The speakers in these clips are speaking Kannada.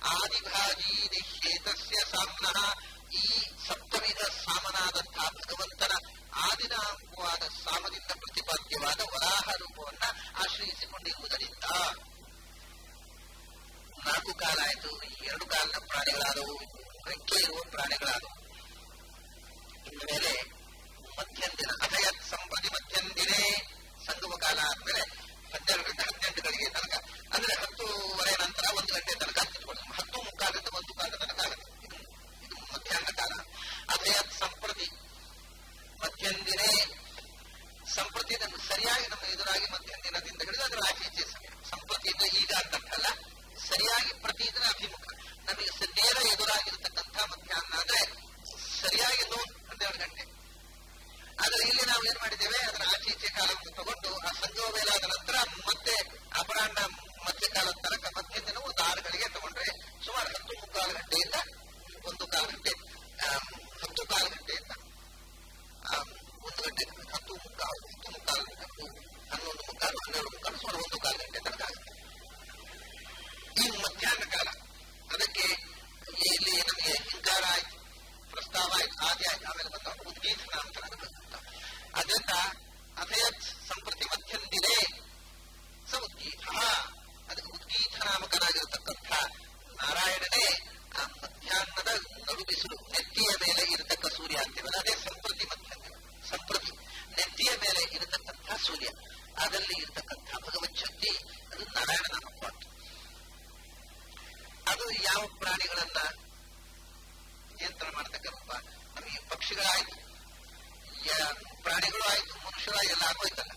ಆದಿಭಾಜಿ ನಿಷೇಧಸ್ಯ ಸಾಮ್ನಃ ಈ ಸಪ್ತವಿಧ ಸಾಮನಾದಂತಹ ಭಗವಂತನ ಆದಿನಾಂಕವಾದ ಸಾಮದಿಂದ ಪ್ರತಿಪಾದ್ಯವಾದ ವರಾಹ ರೂಪವನ್ನ ಆಶ್ರಯಿಸಿಕೊಂಡಿರುವುದರಿಂದ ನಾಲ್ಕು ಕಾಲ ಆಯಿತು ಎರಡು ಕಾಲಿನ ಪ್ರಾಣಿಗಳಾದವು ರೆಕ್ಕೆ ಇರುವ ಪ್ರಾಣಿಗಳಾದವು ಇನ್ನು ಮೇಲೆ ಮಧ್ಯಂದಿನ ಅಧಯತ್ ಸಂಪ್ರತಿ ಮಧ್ಯಂದಿನೇ ಸಂಗಮ ಕಾಲ ಆದ್ಮೇಲೆ ಹನ್ನೆರಡರಿಂದ ಹದಿನೆಂಟು ಗಳಿಗೆ ತನಕ ಅಂದ್ರೆ ಹತ್ತೂವರೆ ನಂತರ ಒಂದು ಗಂಟೆ ತನಕ ಹತ್ತಿಟ್ಕೊಳ್ಳಿ ಹತ್ತು ಮುಕ್ಕಾಲದಿಂದ ಒಂದು ಕಾಲ ತನಕ ಆಗುತ್ತೆ ಇದು ಇದು ಮಧ್ಯಾಹ್ನ ಕಾಲ ಅಧಯತ್ ಸಂಪ್ರತಿ ಮಧ್ಯಂದಿನೇ ಸಂಪ್ರತಿ ಇದನ್ನು ಸರಿಯಾಗಿ ನಮ್ಮ ಎದುರಾಗಿ ಮಧ್ಯಂದಿನದಿಂದ ಹಿಡಿದು ಅದರ ಆಚೆ ಈಚೆ ಸಮಯ ಸಂಪ್ರತಿ ಅಂದ್ರೆ ಈಗ ಅಂತಲ್ಲ ಸರಿಯಾಗಿ ಪ್ರತಿ ಇದರ ಅಭಿಮುಖ ನಮಗೆ ಸ- ನೇರ ಎದುರಾಗಿರ್ತಕ್ಕಂಥ ಮಧ್ಯಾಹ್ನ ಅಂದ್ರೆ ಸರಿಯಾಗಿ ನೋನ್ ಹನ್ನೆರಡು ಗಂಟೆ ಆದ್ರೆ ಇಲ್ಲಿ ನಾವು ಏನ್ ಮಾಡಿದ್ದೇವೆ ಅದರ ಆಚೆ ಈಚೆ ಕಾಲವನ್ನು ತಗೊಂಡು ಆ ಸಂಜೋಗ ವೇಲಾದ ನಂತರ ಮತ್ತೆ ಅಪರಾಹ್ನ ಮಧ್ಯಕಾಲದ ತನಕ ಮಧ್ಯದಿನ ಒಂದು ಆರು ಗಳಿಗೆ ತಗೊಂಡ್ರೆ ಸುಮಾರು ಹತ್ತು ಮುಕ್ಕಾಲು ಗಂಟೆಯಿಂದ ಒಂದು ಕಾಲು ಗಂಟೆ ಆಮ್, ಹತ್ತು ಕಾಲು ಗಂಟೆಯಿಂದ ಆಮ್, ಒಂದು ಗಂಟೆ ಹತ್ತು ಮುಕ್ಕಾಲು ಹತ್ತು ಮುಕ್ಕಾಲು ಹತ್ತು ಹನ್ನೊಂದು ಮುಕ್ಕಾಲು ಹನ್ನೆರಡು ಮುಕ್ಕಾಲು ಸುಮಾರು ಒಂದು ಕಾಲು ಗಂಟೆ ತನಕ ಆಗುತ್ತೆ ಈ ಮಧ್ಯಾಹ್ನ ಕಾಲ ಅದಕ್ಕೆ ಇಲ್ಲಿ ನಮಗೆ ಹಿಂಕಾರ ಆಯ್ತು ಪ್ರಸ್ತಾವ ಆಯ್ತು ಆದಿ ಆಯ್ತು ಆಮೇಲೆ ಬಂದ ಉದ್ಗೀತ ಅಂತ ಬಂತ ಅದರಿಂದ ಅಭಯತ್ ಸಂಪ್ರತಿ ಮಧ್ಯಂದಿನೇ ಸ ಉದ್ಗೀತ ಅದಕ್ಕೆ ಉದ್ಗೀತ ನಾಮಕನಾಗಿರತಕ್ಕಂಥ ನಾರಾಯಣನೇ ಆ ಮಧ್ಯಾಹ್ನದ ನಡು ಬಿಸಿಲು ನೆತ್ತಿಯ ಮೇಲೆ ಇರತಕ್ಕ ಸೂರ್ಯ ಅಂತೀವಲ್ಲ ಅದೇ ಸಂಪ್ರತಿ ಮಧ್ಯಂದಿನ ಸಂಪ್ರತಿ ನೆತ್ತಿಯ ಮೇಲೆ ಇರತಕ್ಕಂಥ ಸೂರ್ಯ ಅದಲ್ಲಿ ಇರತಕ್ಕಂಥ ಭಗವತ್ ಶಕ್ತಿ ಅದು ನಾರಾಯಣ ನಾಮಕವಾಗ್ತದೆ ಅದು ಯಾವ ಪ್ರಾಣಿಗಳನ್ನ ನಿಯಂತ್ರಣ ಮಾಡತಕ್ಕ ರೂಪ ನಮಗೆ ಪಕ್ಷಿಗಳಾಯ್ತು ಯ- ಪ್ರಾಣಿಗಳು ಆಯ್ತು ಮನುಷ್ಯರ ಎಲ್ಲ ಆಗೋಯ್ತಲ್ಲ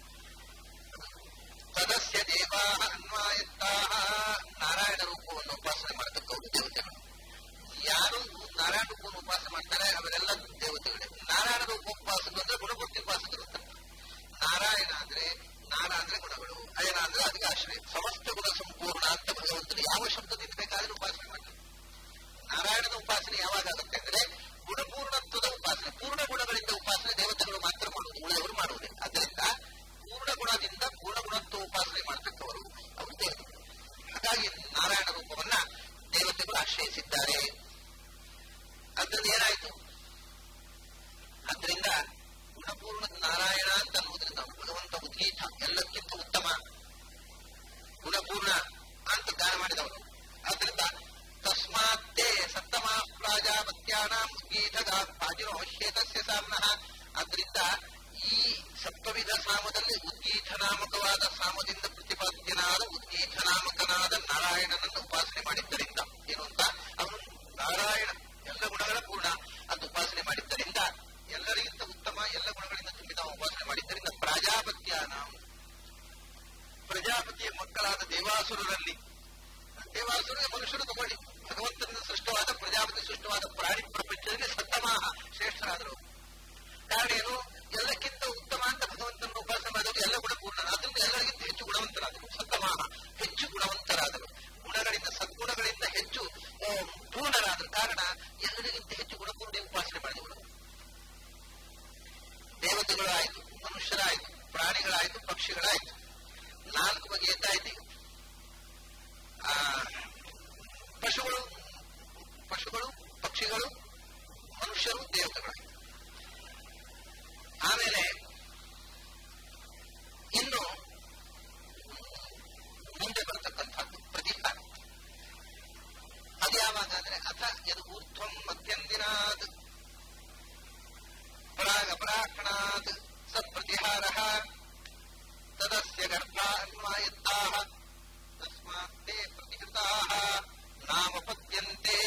ತದಸ್ಯ ದೇವಾ ಅನ್ವಾಯತ್ತಾ ನಾರಾಯಣ ರೂಪವನ್ನು ಉಪಾಸನೆ ಮಾಡತಕ್ಕವರು ದೇವತೆಗಳು ಯಾರು ನಾರಾಯಣ ರೂಪವನ್ನು ಉಪಾಸನೆ ಮಾಡ್ತಾರೆ ಅವರೆಲ್ಲ ದೇವತೆಗಳೇ ನಾರಾಯಣ ರೂಪ ಉಪಾಸಕರು ಅಂದ್ರೆ ಗುಣಮೂರ್ತಿ ಉಪಾಸಕರು ಅಂತ ನಾರಾಯಣ ಅಂದ್ರೆ ನಾರ ಅಂದ್ರೆ ಗುಣಗಳು ಅಯನ ಅಂದ್ರೆ ಅದಕ್ಕೆ ಆಶ್ರಯ ಸಮಸ್ತ ಗುಣ ಸಂಪೂರ್ಣ ಅಂತ ಭಗವಂತನು ಯಾವ ಶಬ್ದದಿಂದ ಬೇಕಾದ್ರೆ ಉಪಾಸನೆ ಮಾಡ್ತಾರೆ ನಾರಾಯಣನ ಉಪಾಸನೆ ಯಾವಾಗ ಆಗುತ್ತೆ ಅಂದ್ರೆ ಗುಣಪೂರ್ಣತ್ವದ ಉಪಾಸನೆ ಪೂರ್ಣ ಗುಣಗಳಿಂದ ಉಪಾಸನೆ ದೇವತೆಗಳು ಮಾತ್ರ ಮಾಡುವುದು ಉಳಿದವರು ಮಾಡುವುದಿಲ್ಲ ಅದರಿಂದ ಪೂರ್ಣ ಗುಣದಿಂದ ಪೂರ್ಣ ಗುಣತ್ವ ಉಪಾಸನೆ ಮಾಡತಕ್ಕವರು ಅವರು ದೇವತೆಗಳು ಹಾಗಾಗಿ ನಾರಾಯಣ ರೂಪವನ್ನ ದೇವತೆಗಳು ಆಶ್ರಯಿಸಿದ್ದಾರೆ ಅದ್ರಲ್ಲಿ ಏನಾಯ್ತು ಅದರಿಂದ ಗುಣಪೂರ್ಣ ನಾರಾಯಣ ಅಂತ ಅನ್ನುವುದರಿಂದ ಅವನು ಭಗವಂತ ಉದ್ಗೀತ ಎಲ್ಲಕ್ಕಿಂತ ಉತ್ತಮ ಗುಣಪೂರ್ಣ ಅಂತ ಗಾನ ಮಾಡಿದವನು ಆದ್ರಿಂದ ತಸ್ಮಾತ್ತೇ ಸತ್ತಮ ಪ್ರಾಜಾಪತ್ಯಾನ ಉದ್ಗೀತ ಪಾಜಿರೋಶ್ಯೇತಸ್ಯ ಸಾಮ್ನಃ ಆದ್ರಿಂದ ಈ ಸಪ್ತವಿಧ ಸಾಮದಲ್ಲಿ ಉದ್ಗೀತ ನಾಮಕವಾದ ಸಾಮದಿಂದ ಪ್ರತಿಪಾದ್ಯನಾದ ಉದ್ಗೀತ ನಾಮಕನಾದ ನಾರಾಯಣನನ್ನು ಉಪಾಸನೆ ಮಾಡಿದ್ದರಿಂದ ಏನು ಅಂತ ಅವನು ನಾರಾಯಣ ಎಲ್ಲ ಗುಣಗಳ ಪೂರ್ಣ ಅಂತ ಉಪಾಸನೆ ಮಾಡಿದ್ದರಿಂದ ಎಲ್ಲರಿಗಿಂತ ಉತ್ತಮ ಎಲ್ಲ ಗುಣಗಳಿಂದ ತುಂಬಿದ ಉಪಾಸನೆ ಮಾಡಿದ್ದರಿಂದ ಪ್ರಾಜಾಪತ್ಯಾನ ಪ್ರಜಾಪತಿಯ ಮಕ್ಕಳಾದ ದೇವಾಸುರರಲ್ಲಿ ದೇವಾಸುರರಿಗೆ ಮನುಷ್ಯರು ತಗೊಳ್ಳಿ ಭಗವಂತನಿಂದ ಸೃಷ್ಟವಾದ ಪ್ರಜಾಪತಿ ಸೃಷ್ಟವಾದ ಪ್ರಾಣಿ ಪ್ರಪಂಚದಲ್ಲಿ ಸತ್ತಮಾಹ ಶ್ರೇಷ್ಠರಾದರು ಕಾರಣ ಏನು ಎಲ್ಲಕ್ಕಿಂತ ಉತ್ತಮ ಅಂತ ಭಗವಂತನ ಉಪಾಸನೆ ಮಾಡಿದವರು ಎಲ್ಲ ಗುಣಪೂರ್ಣ ಅದರಿಂದ ಎಲ್ಲರಿಗಿಂತ ಹೆಚ್ಚು ಗುಣವಂತರಾದರು ಸತ್ತಮಾಹ ಹೆಚ್ಚು ಗುಣವಂತರಾದರು ಗುಣಗಳಿಂದ ಸದ್ಗುಣಗಳಿಂದ ಹೆಚ್ಚು ಆ, ಪೂರ್ಣರಾದರು ಕಾರಣ ಎಲ್ಲರಿಗಿಂತ ಹೆಚ್ಚು ಗುಣಪೂರ್ಣ ಉಪಾಸನೆ ಮಾಡಿದವರು ದೇವತೆಗಳು ಆಯ್ತು ಮನುಷ್ಯರಾಯ್ತು ಪ್ರಾಣಿಗಳಾಯ್ತು ಪಕ್ಷಿಗಳಾಯ್ತು ನಾಲ್ಕು ಬಗೆಯದ್ದಾಯ್ತು ಈಗ. ಆ ಪಶುಗಳು ಪಶುಗಳು ಪಕ್ಷಿಗಳು ಮನುಷ್ಯರು ದೇವತೆಗಳು ಆಮೇಲೆ ಇನ್ನು ಮುಂದೆ ಬರತಕ್ಕಂಥದ್ದು ಪ್ರತಿಕಾರ ಅದು ಯಾವಾಗ ಅಂದ್ರೆ ಅಥ ಯದು ಊರ್ಧ್ವಂ ಮಧ್ಯಂದಿನಾದ್ ಪರಾಗ ಪರಾಕ್ಷಣಾತ್ ಸತ್ಪ್ರತಿಹಾರ ತದಸ್ಯ ಗರ್ಭಾನ್ವಾಯತ್ತಾಹ ತಸ್ಮಾತ್ ತೇ ಪ್ರತಿಕೃತಾಹ ನಾಮಪದ್ಯಂತೆ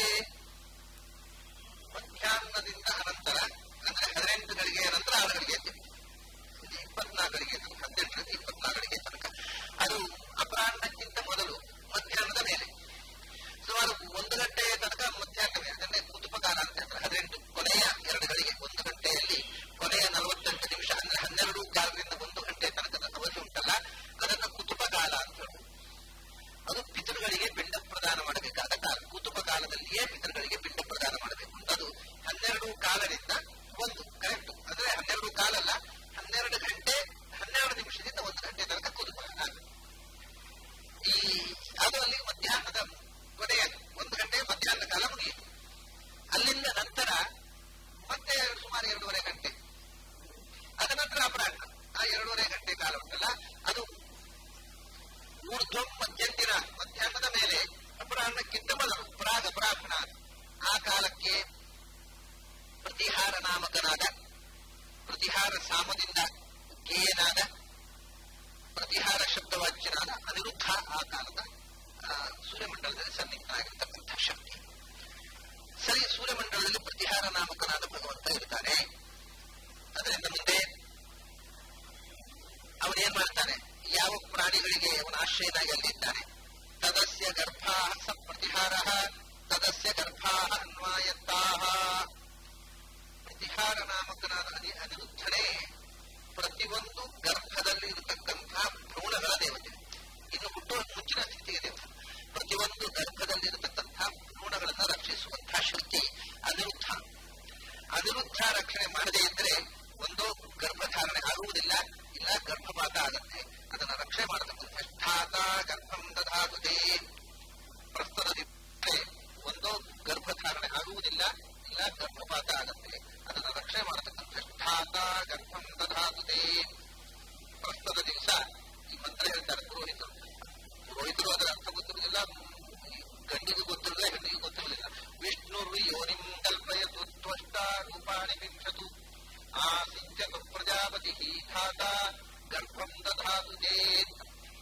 ಮಧ್ಯಾಹ್ನದಿಂದ ಅನಂತರ ಅಂದ್ರೆ ಹದಿನೆಂಟು ಗಳಿಗೆ ನಂತರ ಆರು ಗಳಿಗೆ ಎದ್ದೆ ಇದು ಇಪ್ಪತ್ನಾಲ್ಕು ಗಳಿಗೆ ತನಕ ಹದಿನೆಂಟರಿಂದ ಇಪ್ಪತ್ನಾಲ್ಕು ಗಳಿಗೆ ತನಕ ಅದು ಅಪರಾಹ್ನಕ್ಕಿಂತ ಮೊದಲು ಮಧ್ಯಾಹ್ನದ ಮೇಲೆ ಸುಮಾರು ಒಂದು ಗಂಟೆಯ ತನಕ ಮಧ್ಯಾಹ್ನವೇ ಅದನ್ನೇ ಕುತುಪ ಕಾಲ ಅಂತ ಹೇಳ್ತಾರೆ ಹದಿನೆಂಟು ಕೊನೆಯ ಎರಡು ಗಳಿಗೆ ಒಂದು ಗಂಟೆಯಲ್ಲಿ ಕೊನೆಯ ನಲವತ್ತೆಂಟು ನಿಮಿಷ ಅಂದ್ರೆ ಹನ್ನೆರಡು ಕಾಲದಿಂದ ಒಂದು ಗಂಟೆ ತನಕದ ಅವಧಿ ಉಂಟಲ್ಲ ಅದನ್ನ ಕುತುಪ ಕಾಲ ಅಂತ ಹೇಳುದು ಅದು ಪಿತೃಗಳಿಗೆ ಪಿಂಡ ನಾಮಕನಾದ ಅದಿ ಅನಿರುದ್ಧನೇ ಪ್ರತಿಯೊಂದು ಗರ್ಭದಲ್ಲಿ ಇರತಕ್ಕಂತಹ ಭ್ರೂಣಗಳ ದೇವತೆ ಇನ್ನು ಹುಟ್ಟುವ ಮುಂಚಿನ ಸ್ಥಿತಿಗೆ ದೇವತೆ ಪ್ರತಿಯೊಂದು ಗರ್ಭದಲ್ಲಿ ಇರತಕ್ಕಂತಹ ಭ್ರೂಣಗಳನ್ನು ರಕ್ಷಿಸುವಂತಹ ಶಕ್ತಿ ಅನಿರುದ್ಧ ಅನಿರುದ್ಧ ರಕ್ಷಣೆ ಮಾಡದೇ ಇದ್ರೆ ಒಂದು ಗರ್ಭಧಾರಣೆ ಆಗುವುದಿಲ್ಲ ಇಲ್ಲ ಗರ್ಭಪಾತ ಆಗತ್ತೆ ಅದನ್ನ ರಕ್ಷಣೆ ಮಾಡತಕ್ಕಂಥ ಷ್ಠಾತ ಗರ್ಭಂ ದಧಾತುದೇ ಪ್ರಸ್ತುತದಲ್ಲಿ ಒಂದು ಗರ್ಭಧಾರಣೆ ಆಗುವುದಿಲ್ಲ ಇಲ್ಲ ಗರ್ಭಪಾತ ಆಗತ್ತೆ ಅದನ್ನ ರಕ್ಷಣೆ ಮಾಡತಕ್ಕಂಥ ಷ್ಠಾತ ಗರ್ಭಂ ದಧಾತುದೇ ಪ್ರಸ್ತುತ ದಿವಸ ಈ ಮಂತ್ರ ಹೇಳ್ತಾರೆ ಪುರೋಹಿತರು ಪುರೋಹಿತರು ಅದರ ಅರ್ಥ ಗೊತ್ತಿರುವುದಿಲ್ಲ ಗಂಡಿಗೂ ಗೊತ್ತಿರಲಿಲ್ಲ ಹೆಣ್ಣಿಗೂ ಗೊತ್ತಿರಲಿಲ್ಲ ವಿಷ್ಣು ಯೋನಿಂ ಕಲ್ಪಯತು ತ್ವಷ್ಟ ರೂಪಾಣಿ ವಿಂಶತು ಆಸಿಂಚತು ಪ್ರಜಾಪತಿ ಧಾತ ಗರ್ಭಂ ದಧಾತು ಚೇತ್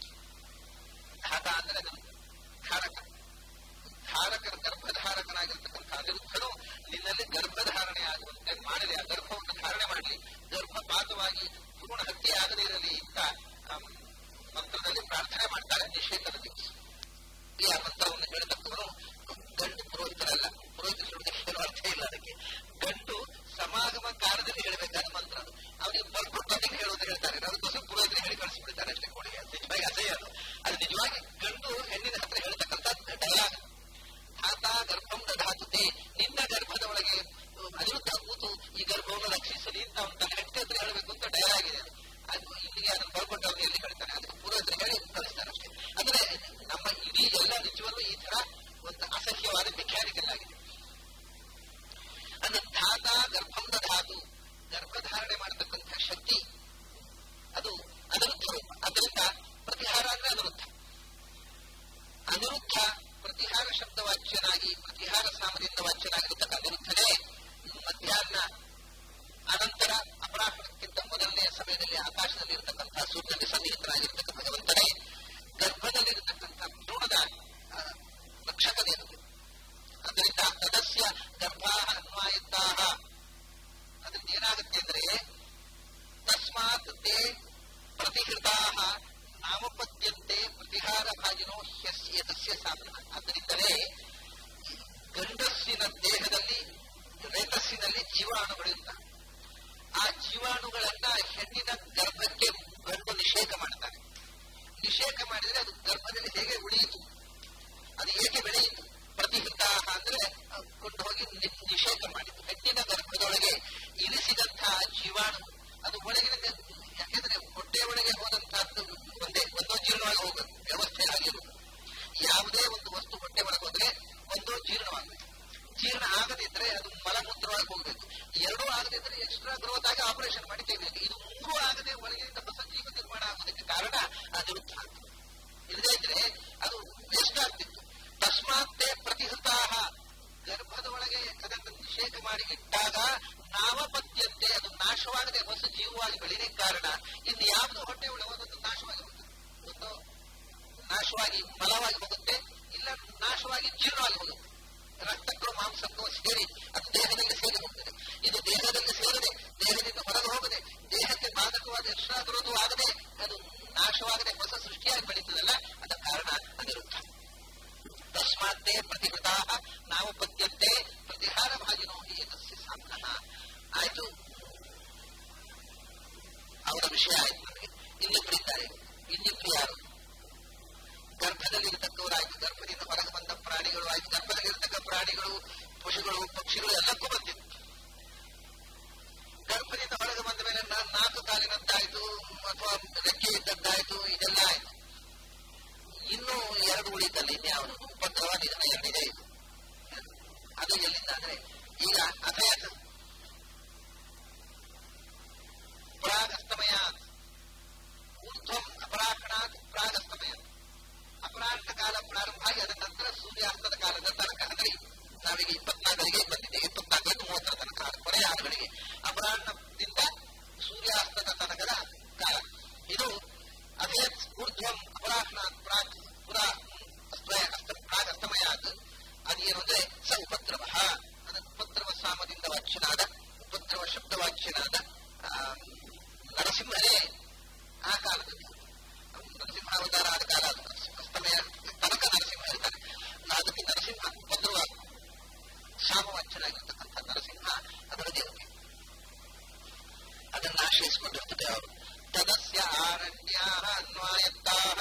ಧಾತ ಅಂದ್ರೆ ಅದು ಧಾರಕ ಧಾರಕರ ಗರ್ಭಧಾರಕನಾಗಿರ್ತಕ್ಕಂಥ ಅನಿರುದ್ಧನು ನಿನ್ನಲ್ಲಿ ಗರ್ಭಧಾರಣೆ ಆಗುವಂತೆ ಮಾಡಲಿ ಆ ಗರ್ಭವನ್ನು ಧಾರಣೆ ಮಾಡಲಿ ಗರ್ಭಪಾತವಾಗಿ ಭ್ರೂಣ ಹತ್ಯೆ ಆಗದೇ ಇರಲಿ ಅಂತ ಮಂತ್ರದಲ್ಲಿ ಪ್ರಾರ್ಥನೆ ಮಾಡ್ತಾರೆ ನಿಷೇಧದ ದಿವಸ ಈ ಆ ಮಂತ್ರವನ್ನು ಹೇಳತಕ್ಕವನು ಗಂಡು ಪುರೋಹಿತರಲ್ಲ ಪುರೋಹಿತ ಹೇಳುವುದಕ್ಕೆ ಏನು ಅರ್ಥ ಇಲ್ಲ ಅದಕ್ಕೆ ಗಂಡು ಸಮಾಗಮ ಕಾಲದಲ್ಲಿ ಹೇಳಬೇಕಾದ ಮಂತ್ರ ಅದು ಅವನಿಗೆ ಬರ್ಕೊಟ್ಟೊಂದಿಗೆ ಹೇಳೋದು ಹೇಳ್ತಾರೆ ಅದಕ್ಕೋಸ್ಕರ ಪುರೋಹಿತರಿಗೆ ಹೇಳಿ ಕಳಿಸ್ಬಿಡ್ತಾರೆ ಅಷ್ಟೇ ಕೊಡುಗೆ ನಿಜವಾಗಿ ಅಸಹ್ಯ ಅದು ಅದು ನಿಜವಾಗಿ ಗಂಡು ಹೆಣ್ಣಿನ ಹತ್ರ ಹೇಳ್ತಕ್ಕಂಥ ಡೈಲಾಗ್ ಧಾತ ಗರ್ಭಂ ದಧಾತುತೆ ನಿನ್ನ ಗರ್ಭದ ಒಳಗೆ ಅನಿರುದ್ಧ ಕೂತು ಈ ಗರ್ಭವನ್ನು ರಕ್ಷಿಸಲಿ ಅಂತ ಅವನು ತನ್ನ ಹೆಂಡತಿ ಹತ್ರ ಹೇಳಬೇಕು ಅಂತ ಡೈಲಾಗ್ ಇದೆ ಅದು ಇಲ್ಲಿಗೆ ಅದನ್ನು ಬರ್ಕೊಂಡು ಅವನು ಎಲ್ಲಿ ಹೇಳ್ತಾನೆ ಅದಕ್ಕೆ ಪುರೋಹಿತರು ಹೇಳಿ ಕಳಿಸ್ತಾರೆ ಅಷ್ಟೇ ಅಂದ್ರೆ ನಮ್ಮ ಇಡೀ ಎಲ್ಲ ನಿಜವಲ್ಲೂ ಈ ತರ ಒಂದು ಅಸಹ್ಯವಾದ ಮೆಕ್ಯಾನಿಕಲ್ ಆಗಿದೆ ಅಂದ್ರೆ ಧಾತ ಗರ್ಭಂ ಧಾತು ಗರ್ಭಧಾರಣೆ ಮಾಡತಕ್ಕಂಥ ಶಕ್ತಿ ಅದು ಅನಿರುದ್ಧ ರೂಪ ಅದರಿಂದ ಪ್ರತಿಹಾರ ಅಂದ್ರೆ ಅನಿರುದ್ಧ ಅನಿರುದ್ಧ ಪ್ರತಿಹಾರ ಶಬ್ದ ವಾಚ್ಯನಾಗಿ ಪ್ರತಿಹಾರ ಸಾಮದಿಂದ ವಾಚ್ಯನಾಗಿರ್ತಕ್ಕ ಅನಿರುದ್ಧನೇ ಮಧ್ಯಾಹ್ನ ಅನಂತರ ಅಪರಾಹ್ನಕ್ಕಿಂತ ಮೊದಲನೆಯ ಸಮಯದಲ್ಲಿ ಆಕಾಶದಲ್ಲಿ ಇರತಕ್ಕಂತಹ ಸೂರ್ಯನಲ್ಲಿ ಸನ್ನಿಹಿತನಾಗಿರ್ತಕ್ಕ ಭಗವಂತನೇ ಗರ್ಭದಲ್ಲಿರತಕ್ಕಂಥ ಭ್ರೂಣದ ರಕ್ಷಕ ದೇವತೆ ಅದರಿಂದ ತದಸ್ಯ ಗರ್ಭಾ ಅನ್ವಾಯಿತಾ ಅದರಿಂದ ಏನಾಗುತ್ತೆ ಅಂದ್ರೆ ತಸ್ಮಾತ್ ತೇ ಪ್ರತಿಹೃತಾ ನಾಮಪದ್ಯಂತೆ ಪ್ರತಿಹಾರ ಭಾಗಿನೋ ಹ್ಯಸ್ಯ ತಸ್ಯ ಸಾಧನ ಅದರಿಂದಲೇ ಗಂಡಸ್ಸಿನ ದೇಹದಲ್ಲಿ ರೇತಸ್ಸಿನಲ್ಲಿ ಜೀವಾಣುಗಳಿರ್ತವೆ ಆ ಜೀವಾಣುಗಳನ್ನ ಹೆಣ್ಣಿನ ಗರ್ಭಕ್ಕೆ ಗಂಡು ನಿಷೇಕ ಮಾಡ್ತಾರೆ ನಿಷೇಕ ಮಾಡಿದ್ರೆ ಅದು ಗರ್ಭದಲ್ಲಿ ಹೇಗೆ ಉಳಿಯಿತು ಅದು ಏಕೆ ಬೆಳೆಯಿತು ಪ್ರತಿಹಿತ ಅಂದ್ರೆ ಕೊಂಡು ಹೋಗಿ ನಿಷೇಕ ಮಾಡಿತು ಹೆಣ್ಣಿನ ಗರ್ಭದೊಳಗೆ ಇರಿಸಿದಂತಹ ಜೀವಾಣು ಅದು ಒಳಗಿನ ಯಾಕೆಂದ್ರೆ ಹೊಟ್ಟೆ ಒಳಗೆ ಹೋದಂತಹದ್ದು ಒಂದೇ ಒಂದೋ ಜೀರ್ಣವಾಗಿ ಹೋಗೋದು ವ್ಯವಸ್ಥೆ ಆಗಿರುವುದು ಯಾವುದೇ ಒಂದು ವಸ್ತು ಹೊಟ್ಟೆ ಒಳಗೆ ಹೋದ್ರೆ ಒಂದೋ ಜೀರ್ಣವಾಗಬೇಕು ಜೀರ್ಣ ಆಗದಿದ್ರೆ ಅದು ಮಲಮೂತ್ರವಾಗಿ ಹೋಗಬೇಕು ಎರಡೂ ಆಗದಿದ್ರೆ ಎಕ್ಸ್ಟ್ರಾ ಗ್ರೋತ್ ಆಗಿ ಆಪರೇಷನ್ ಮಾಡಿ ತೆಗೆಯಬೇಕು ಇದು ಮೂರು ಆಗದೆ ಒಳಗಿನಿಂದ ಹೊಸ ಜೀವ ನಿರ್ಮಾಣ ಆಗೋದಕ್ಕೆ ಕಾರಣ ಅನಿರುದ್ಧ ಇಲ್ಲದೇ ಇದ್ರೆ ಅದು ವೇಸ್ಟ್ ಆಗ್ತಿತ್ತು ತಸ್ಮಾತ್ತೇ ಪ್ರತಿಹತಾಹ ಗರ್ಭದ ಒಳಗೆ ಅದನ್ನು ನಿಷೇಧ ಮಾಡಿ ಇಟ್ಟಾಗ ನಾವಪದ್ಯಂತೆ ಅದು ನಾಶವಾಗದೆ ಹೊಸ ಜೀವವಾಗಿ ಬೆಳೀಲಿಕ್ಕೆ ಕಾರಣ ಇನ್ನು ಯಾವುದು ಹೊಟ್ಟೆ ಒಳಗೆ ಹೋದದ್ದು ನಾಶವಾಗಿ ಹೋಗುತ್ತೆ ಒಂದು ನಾಶವಾಗಿ ಮಲವಾಗಿ ಹೋಗುತ್ತೆ ಇಲ್ಲ ನಾಶವಾಗಿ ಜೀರ್ಣವಾಗಿ ಹೋಗುತ್ತೆ ರಕ್ತಕ್ಕೂ ಮಾಂಸಕ್ಕೂ ಸೇರಿ ಅದು ದೇಹದಲ್ಲಿ ಸೇರಿ ಹೋಗ್ತದೆ ಇದು ದೇಹದಲ್ಲಿ ಸೇರದೆ ದೇಹದಿಂದ ಹೊರಗೆ ಹೋಗದೆ ದೇಹಕ್ಕೆ ಬಾಧಕವಾದ ಎಷ್ಟಾದರೂ ಆಗದೆ ಅದು ನಾಶವಾಗದೆ ಹೊಸ ಸೃಷ್ಟಿಯಾಗಿ ಬೆಳೀತದಲ್ಲ ಅದ ಕಾರಣ ಅನಿರುದ್ಧ ತಸ್ಮಾತ್ತೇ ಪ್ರತಿಕೃತಾ ನಾವು ಪದ್ಯಂತೆ ಪ್ರತಿಹಾರ ಭಾಗಿನೋ ಏತಸ್ಯ ಸಾಮ್ನಃ ಆಯ್ತು ಅವರ ವಿಷಯ ಆಯ್ತು ನಮಗೆ ಇನ್ನಿಬ್ಬರಿದ್ದಾರೆ ಇನ್ನಿಬ್ಬರು ಯಾರು ಗರ್ಭದಲ್ಲಿರತಕ್ಕವರಾಯ್ತು ಗರ್ಭದಿಂದ ಹೊರಗೆ ಬಂದ ಪ್ರಾಣಿಗಳು ಆಯ್ತು ಗರ್ಭದಲ್ಲಿರತಕ್ಕ ಪ್ರಾಣಿಗಳು ಪಶುಗಳು ಪಕ್ಷಿಗಳು ಎಲ್ಲಕ್ಕೂ ಬಂದಿತ್ತು ಗರ್ಭದಿಂದ ಹೊರಗೆ ಬಂದ ಮೇಲೆ ನಾಲ್ಕು ಕಾಲಿನದ್ದಾಯ್ತು ಅಥವಾ ರೆಕ್ಕೆ ಇದ್ದದ್ದಾಯ್ತು ಇದೆಲ್ಲ ಆಯ್ತು ಇನ್ನೂ ಎರಡು ಉಳಿತಲ್ಲ ಇನ್ಯಾವುದು ಉಪದ್ರವ ನಿಧನ ಎರಡಿದೆ ಇದು ಅದು ಎಲ್ಲಿಂದ ಅಂದ್ರೆ ಈಗ ಅಥಯತ್ ಪ್ರಾಗಸ್ತಮಯ ಊರ್ಧ್ವಂ ಅಪರಾಹಣಾತ್ ಪ್ರಾಗಸ್ತಮಯ ಅಪರಾಹ್ನ ಕಾಲ ಪ್ರಾರಂಭ ಆಗಿ ಅದರ ನಂತರ ಸೂರ್ಯಾಸ್ತದ ಕಾಲದ ತನಕ ಅಂದ್ರೆ ನಾವೀಗ ಇಪ್ಪತ್ನಾಲ್ಕರಿಗೆ ಬಂದಿದ್ದೇವೆ ಇಪ್ಪತ್ನಾಲ್ಕರಿಂದ ಮೂವತ್ತರ ತನಕ ಕೊನೆಯ ಆರುಗಳಿಗೆ ಅಪರಾಹ್ನದಿಂದ ಸೂರ್ಯಾಸ್ತದ ತನಕದ ಕಾಲ ಇದು ಅದೇ ಊರ್ಧ್ವಂ ಅಪರಾಹ್ನ ಪ್ರಾಕ್ ಪುರ ಪ್ರಾಗ್ ಅಸ್ತಮಯಾತ್ ಅದೇನು ಅಂದ್ರೆ ಸ ಉಪದ್ರವ ಅದನ್ನು ಉಪದ್ರವ ಸಾಮದಿಂದ ವಾಚ್ಯನಾದ ಉಪದ್ರವ ಶಬ್ದವಾಚ್ಯನಾದ ನರಸಿಂಹನೇ ಆ ಕಾಲದಲ್ಲಿ ನರಸಿಂಹಾವತಾರ ಆದ ಕಾಲ ಅದು ಅಸ್ತಮಯ ತನಕ ನರಸಿಂಹ ಇರ್ತಾನೆ ಅದಕ್ಕಿಂತ ಯಾರು ತದಸ್ಯ ಅರಣ್ಯ ಅನ್ವಾಯತ್ತಾಹ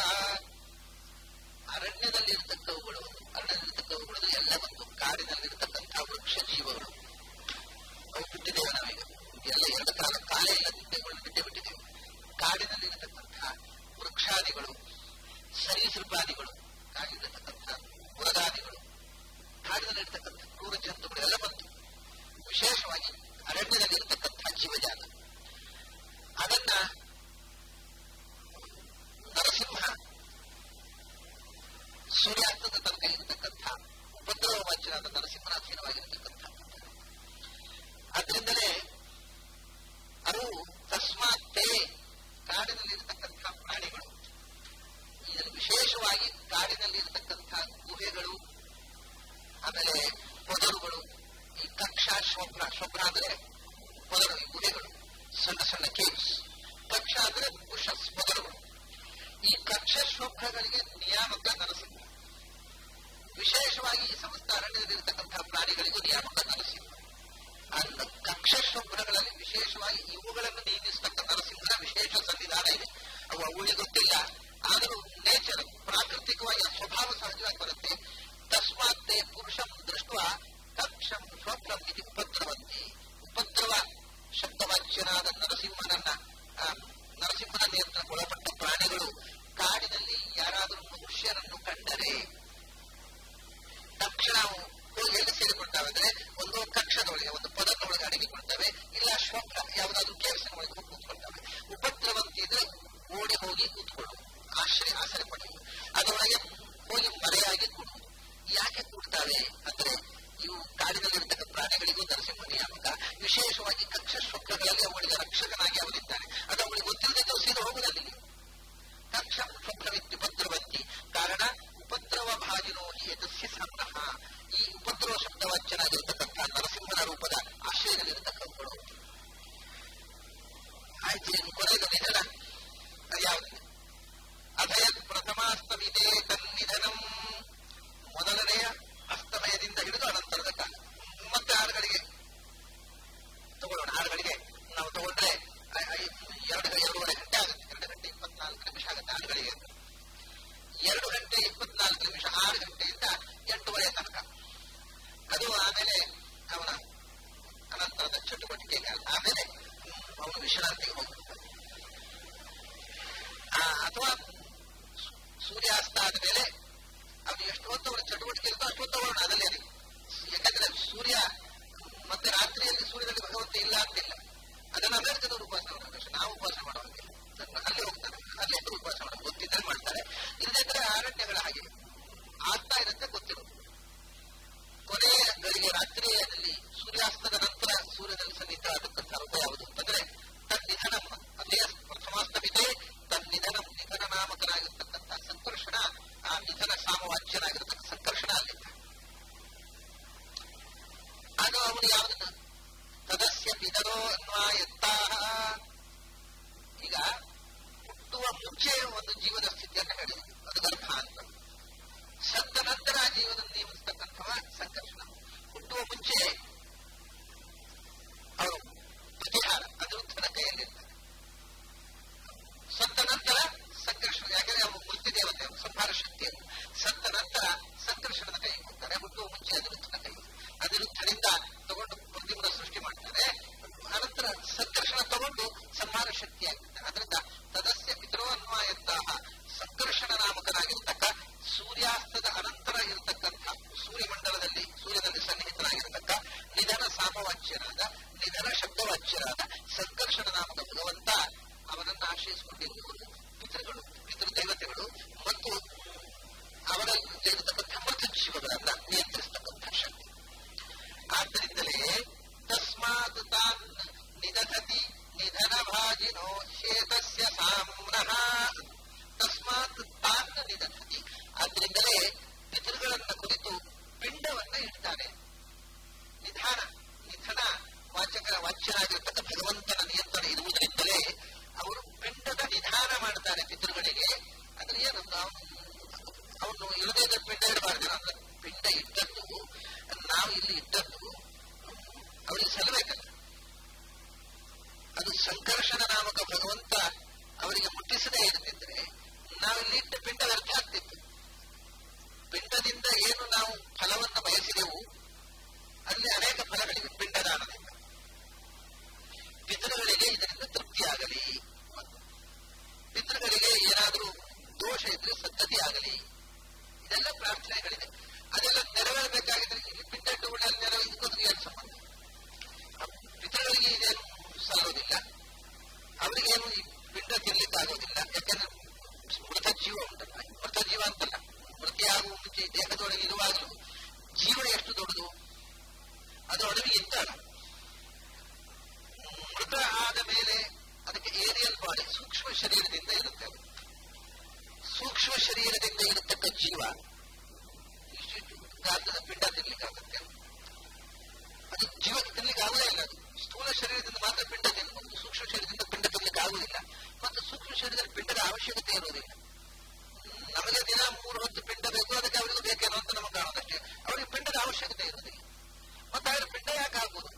ಅರಣ್ಯದಲ್ಲಿರ್ತಕ್ಕವುಗಳು ಅರಣ್ಯದಲ್ಲಿರ್ತಕ್ಕವುಗಳು ಎಲ್ಲ ಮತ್ತು ಕಾಡಿನಲ್ಲಿರ್ತಕ್ಕಂಥ ವೃಕ್ಷ ಜೀವಗಳು ಅವು ಬಿಟ್ಟಿದ್ದೇವೆ ನಾವೀಗ ಎಲ್ಲ ಎರಡು ಕಾಲ ಕಾಲ ಇಲ್ಲ ನಿದ್ದೆಗಳು ಬಿಟ್ಟೆ ಬಿಟ್ಟಿದ್ದೇವೆ ಕಾಡಿನಲ್ಲಿರತಕ್ಕಂಥ ವೃಕ್ಷಾದಿಗಳು ಸರೀಸೃಪಾದಿಗಳು ಕಾಡಿನಲ್ಲಿರ್ತಕ್ಕಂಥ ಮೃಗಾದಿಗಳು ಕಾಡಿನಲ್ಲಿರ್ತಕ್ಕಂಥ ಕ್ರೂರ ಜಂತುಗಳು ಎಲ್ಲ ಬಂತು ವಿಶೇಷವಾಗಿ ಅರಣ್ಯದಲ್ಲಿರತಕ್ಕಂಥ ಜೀವಜಾತ ಅದನ್ನ ನರಸಿಂಹ ಸೂರ್ಯಾಸ್ತದ ತನಕ ಇರತಕ್ಕಂಥ ಉಪದ್ರವ ವಾಚ್ಯನಾದ ನರಸಿಂಹನಾಧೀನವಾಗಿರತಕ್ಕಂಥ ಆದ್ರಿಂದಲೇ ಅದು ತಸ್ಮಾತ್ತೇ ಕಾಡಿನಲ್ಲಿರತಕ್ಕಂಥ ಪ್ರಾಣಿಗಳು ಇದರಲ್ಲಿ ವಿಶೇಷವಾಗಿ ಕಾಡಿನಲ್ಲಿರತಕ್ಕಂಥ ಗುಹೆಗಳು ಆಮೇಲೆ ಪೊದರುಗಳು ಈ ಕಕ್ಷ ಶೋಭ್ರ ಶೋಭ್ರ ಅಂದ್ರೆ ಪೊದರು ಈ ಗುಹೆಗಳು ಸಣ್ಣ ಸಣ್ಣ ಕೇವ್ಸ್ ಕಕ್ಷ ಅಂದ್ರೆ ಬುಷಸ್ ಪೊದರುಗಳು ಈ ಕಕ್ಷ ಶೋಭ್ರಗಳಿಗೆ ನಿಯಾಮಕ ನರಸಿಂಹ ವಿಶೇಷವಾಗಿ ಈ ಸಮಸ್ತ ಅರಣ್ಯದಲ್ಲಿರತಕ್ಕಂತಹ ಪ್ರಾಣಿಗಳಿಗೂ ನಿಯಾಮಕ ನರಸಿಂಹ ಅಂದ ಕಕ್ಷ ಶುಭ್ರಗಳಲ್ಲಿ ವಿಶೇಷವಾಗಿ ಇವುಗಳನ್ನು ನೇಮಿಸತಕ್ಕ ನರಸಿಂಹನ ವಿಶೇಷ ಸನ್ನಿಧಾನ ಇದೆ ಅವು ಅವಳಿಗೆ ಗೊತ್ತಿಲ್ಲ ಆದರೂ ನೇಚರ್ ಪ್ರಾಕೃತಿಕವಾಗಿ ಸ್ವಭಾವ ಸಹಜವಾಗಿ ಬರುತ್ತೆ ತಸ್ಮಾತ್ತೇ ಪುರುಷಂ ದೃಷ್ಟ ಕಕ್ಷಂ ಶೋಭ್ರಂ ಇದು ಉಪದ್ರವಂತಿ ಉಪದ್ರವ ಶಬ್ದವಾಚ್ಯನಾದ ನರಸಿಂಹನನ್ನ ನರಸಿಂಹನ ನಿಯಂತ್ರಣಕ್ಕೊಳಪಟ್ಟ ಪ್ರಾಣಿಗಳು ಕಾಡಿನಲ್ಲಿ ಯಾರಾದರೂ ಮನುಷ್ಯರನ್ನು ಕಂಡರೆ ತಕ್ಷಣ ಹೋಗಿ ಎಲ್ಲಿ ಸೇರಿಕೊಳ್ತಾವೆ ಅಂದ್ರೆ ಒಂದು ಕಕ್ಷದೊಳಗೆ ಒಂದು ಪದದೊಳಗೆ ಅಡಗಿಕೊಳ್ತವೆ ಇಲ್ಲ ಶೋಭ್ರ ಯಾವುದಾದ್ರೂ ಕೇವಸಿನ ಒಳಗೆ ಹೋಗಿ ಕೂತ್ಕೊಳ್ತವೆ ಉಪದ್ರವಂತಿ ಇದ್ರೆ ಓಡಿ ಹೋಗಿ ಕೂತ್ಕೊಳ್ಳು ಆಶ್ರಯ ಆಶ್ರಯ ಪಡೆಯುವುದು ಅದರೊಳಗೆ ಹೋಗಿ ಮರೆಯಾಗಿ ಕೂಡುವುದು ಯಾಕೆ ಕೂಡ್ತಾವೆ ಅಂದ್ರೆ ಇವು ಕಾಡಿನಲ್ಲಿರ್ತಕ್ಕ ಪ್ರಾಣಿಗಳಿಗೂ ನರಸಿಂಹ ನಿಯಾಮಕ ವಿಶೇಷವಾಗಿ ಕಕ್ಷ ಶುಕ್ರಗಳಲ್ಲಿ ಅವಳಿಗೆ ರಕ್ಷಕನಾಗಿ ಅವನಿದ್ದಾನೆ ಅದು ಅವಳಿಗೆ ಗೊತ್ತಿಲ್ಲದಿದ್ದರೂ ಸೀದಾ ಹೋಗುವುದಲ್ಲಿ ಕಕ್ಷ ಶುಕ್ರವಿತ್ಯುಪದ್ರವಂತಿ ಕಾರಣ ಉಪದ್ರವ ಭಾಗಿನೋ ಹಿ ಯತಸ್ಯ ಸಂಗ್ರಹ ಈ ಉಪದ್ರವ ಶಬ್ದವಾಚ್ಯನಾಗಿರ್ತಕ್ಕಂಥ ನರಸಿಂಹನ ರೂಪದ ಆಶ್ರಯದಲ್ಲಿರತಕ್ಕಂಥಗಳು ಆಯ್ತು ಇನ್ನು ಕೊನೆಯದು ನಿಧನ ಅದ್ಯಾವುದು ಅಭಯತ್ ಪ್ರಥಮಾಸ್ತಮಿದೆ ತನ್ನಿಧನಂ ಮೊದಲನೆಯ ಅಸ್ತಮಯದಿಂದ ಹಿಡಿದು ಅನಂತರದ ಕಾಲ ಮತ್ತೆ ಆರುಗಳಿಗೆ ತಗೊಳ್ಳೋಣ ಆರುಗಳಿಗೆ ನಾವು ತಗೊಂಡ್ರೆ ಎರಡು ಎರಡೂವರೆ ಗಂಟೆ ಆಗುತ್ತೆ ಎರಡು ಗಂಟೆ ಇಪ್ಪತ್ನಾಲ್ಕು ನಿಮಿಷ ಆಗುತ್ತೆ ಆರುಗಳಿಗೆ ಎರಡು ಗಂಟೆ ಇಪ್ಪತ್ನಾಲ್ಕು ನಿಮಿಷ ಆರು ಗಂಟೆಯಿಂದ ಎಂಟೂವರೆ ತನಕ ಅದು ಆಮೇಲೆ ಅವನ ಅನಂತರದ ಚಟುವಟಿಕೆ ಆಮೇಲೆ ಅವನು ವಿಶ್ರಾಂತಿಗೆ ಹೋಗ್ತಾನೆ ಅಥವಾ ಸೂರ್ಯಾಸ್ತ ಆದ ಮೇಲೆ ಅವನು ಎಷ್ಟು ಹೊತ್ತು ಅವನ ಚಟುವಟಿಕೆ ಇರುತ್ತೋ ಅಷ್ಟು ಹೊತ್ತು ಅವನು ಅದಲ್ಲೇನೆ ಯಾಕಂದ್ರೆ ಸೂರ್ಯ ಮತ್ತೆ ರಾತ್ರಿಯಲ್ಲಿ ಸೂರ್ಯನಲ್ಲಿ ಭಗವಂತ ಇಲ್ಲ ಅಂತಿಲ್ಲ ಅದನ್ನ ಅಮೆರಿಕದವರು ಉಪಾಸನೆ ಮಾಡಬೇಕು ನಾವು ಉಪಾಸನೆ ಮಾಡುವಂತಿಲ್ಲ ಅಲ್ಲಿ ಹೋಗ್ತಾರೆ ಅಲ್ಲಿ ಉಪಾಸನೆ ಮಾಡೋದು ಗೊತ್ತಿದ್ದರೆ ಮಾಡ್ತಾರೆ ಇಲ್ಲದಿದ್ರೆ ಅರಣ್ಯಗಳ ಹಾಗೆ ಆಗ್ತಾ ಇರುತ್ತೆ ಗೊತ್ತಿರೋದು ಕೊನೆಯ ಗಳಿಗೆ ರಾತ್ರಿಯಲ್ಲಿ ಸೂರ್ಯಾಸ್ತದ ನಂತರ ಸೂರ್ಯನಲ್ಲಿ ಸನ್ನಿಹಿತ ಆಗತಕ್ಕಂಥ ರೂಪ ಯಾವುದು ಅಂತಂದ್ರೆ ತನ್ನಿಧನಂ ಅದೇ ಪ್ರಥಮಾಸ್ತಮಿದೆ ತನ್ನಿಧನಂ ನಿಧನ ನಾಮಕನಾಗಿರ್ತಕ್ಕಂಥ ಸಂಕರ್ಷಣ ಆ ನಿಧನ ಸಾಮವಾಚ್ಯನಾಗಿರ್ತಕ್ಕ ಸಂಕರ್ಷಣ ಅಲ್ಲಿದ್ದ ಅದು ಅವನು ಯಾವುದನ್ನ ತದಸ್ಯ ಪಿತರೋ ಅನ್ವಾಯತ್ತಾಹ ಈಗ ಹುಟ್ಟುವ ಮುಂಚೆ ಒಂದು ಜೀವದ ಸ್ಥಿತಿಯನ್ನು ಹೇಳಿದೆ ಅದು ಗರ್ಭ ಅಂತ ಸತ್ತ ನಂತರ ಆ ಜೀವನ ನೇಮಿಸ್ತಕ್ಕಂಥವ ಸಂಕರ್ಷಣ ಹುಟ್ಟುವ ಮುಂಚೆ ಅವರು ಪ್ರತಿಹಾರ ಅನಿರುದ್ಧನ ಕೈಯಲ್ಲಿರ್ತಾರೆ ಸತ್ತ ನಂತರ ಸಂಕರ್ಷಣ ಯಾಕಂದ್ರೆ ಅವನು ಮೃತ್ಯು ದೇವತೆ ಸಂಹಾರ ಶಕ್ತಿ ಸತ್ತ ನಂತರ ಸಂಕರ್ಷಣದ ಕೈಗೆ ಹೋಗ್ತಾರೆ ಹುಟ್ಟುವ ಮುಂಚೆ ಅನಿರುದ್ಧನ ಕೈ ಅನಿರುದ್ಧನಿಂದ ತಗೊಂಡು ಪ್ರತಿಮನ ಸೃಷ್ಟಿ ಮಾಡ್ತಾರೆ ಅನಂತರ ಸಂಕರ್ಷಣ ತಗೊಂಡು ಸಂಹಾರ ಶಕ್ತಿ ಆಗಿರ್ತಾರೆ ಅದರಿಂದ ತದಸ್ಯ ಪಿತರೋ ಅನ್ವಾಯಂತಹ ಸಂಕರ್ಷಣ ನಾಮಕನಾಗಿರ್ತಕ್ಕ ಸೂರ್ಯಾಸ್ತದ ಅನಂತರ ಇರತಕ್ಕಂಥ ಸೂರ್ಯಮಂಡಲದಲ್ಲಿ ಸೂರ್ಯನಲ್ಲಿ ಸನ್ನಿಹಿತನಾಗಿರತಕ್ಕ ನಿಧನ ಸಾಮವಾಚ್ಯರಾದ ನಿಧನ ಶಬ್ದವಾಚ್ಯರಾದ ಸಂಕರ್ಷಣ ನಾಮಕ ಭಗವಂತ ಅವನನ್ನು ಆಶ್ರಯಿಸಿಕೊಂಡಿರುವವರು ಪಿತೃಗಳು ಪಿತೃದೇವತೆಗಳು ಮತ್ತು ಅವರ ಇರತಕ್ಕಂಥ ಮೃತ ಜೀವಗಳನ್ನ ನಿಯಂತ್ರಿಸತಕ್ಕಂಥ ಶಕ್ತಿ ಆದ್ದರಿಂದಲೇ ತಸ್ಮಾತ್ ತಾನ್ ನಿದಧತಿ ನಿಧನ ಭಾಜಿನೋ ಶೇತಸ್ಯ ಸಾಮ್ನಃ ತಸ್ಮಾತ್ ತಾನ್ ನಿದಧತಿ ಆದ್ದರಿಂದಲೇ ಪಿತೃಗಳನ್ನ ಕುರಿತು ಪಿಂಡವನ್ನ ಇಡ್ತಾನೆ ನಿಧಾನ ನಿಧನ ವಾಚಕ ವಾಚ್ಯನಾಗಿರ್ತಕ್ಕ ಭಗವಂತನ ನಿಯಂತ್ರಣ ಇರುವುದರಿಂದಲೇ ಅವರು ಪಿಂಡದ ನಿಧಾನ ಮಾಡ್ತಾರೆ ಪಿತೃಗಳಿಗೆ ಅಂದ್ರೆ ಏನು ಅವನು ಇಲ್ಲದೇ ಪಿಂಡ ಇಡಬಾರ್ದು ಅಂದ್ರೆ ಪಿಂಡ ಇಟ್ಟದ್ದು ನಾವು ಇಲ್ಲಿ ಇಟ್ಟದ್ದು ಅವರಿಗೆ ಸಲ್ಲಬೇಕಲ್ಲ ಅದು ಸಂಕರ್ಷಣ ನಾಮಕ ಭಗವಂತ ಪಿಂಡ ತಿನ್ಲಿಕ್ಕಾಗುತ್ತೆ ಅದು ಜೀವಕ್ಕೆ ತಿನ್ಲಿಕ್ಕೆ ಆಗುದೇ ಇಲ್ಲ ಅದು ಸ್ಥೂಲ ಶರೀರದಿಂದ ಮಾತ್ರ ಪಿಂಡ ತಿನ್ನಬಹುದು ಸೂಕ್ಷ್ಮ ಶರೀರದಿಂದ ಪಿಂಡ ತಿನ್ಲಿಕ್ಕೆ ಆಗುದಿಲ್ಲ ಮತ್ತು ಸೂಕ್ಷ್ಮ ಶರೀರದಲ್ಲಿ ಪಿಂಡದ ಅವಶ್ಯಕತೆ ಇರುವುದಿಲ್ಲ ನಮಗೆ ದಿನ ಮೂರು ಹೊತ್ತು ಪಿಂಡ ಬೇಕು ಅದಕ್ಕೆ ಅವರಿಗೂ ಬೇಕೇನೋ ಅಂತ ನಮಗೆ ಕಾಣೋದಷ್ಟೇ ಅವರಿಗೆ ಪಿಂಡದ ಅವಶ್ಯಕತೆ ಇರುವುದಿಲ್ಲ ಮತ್ತೆ ಅವರ ಪಿಂಡ ಯಾಕೆ ಆಗ್ಬೋದು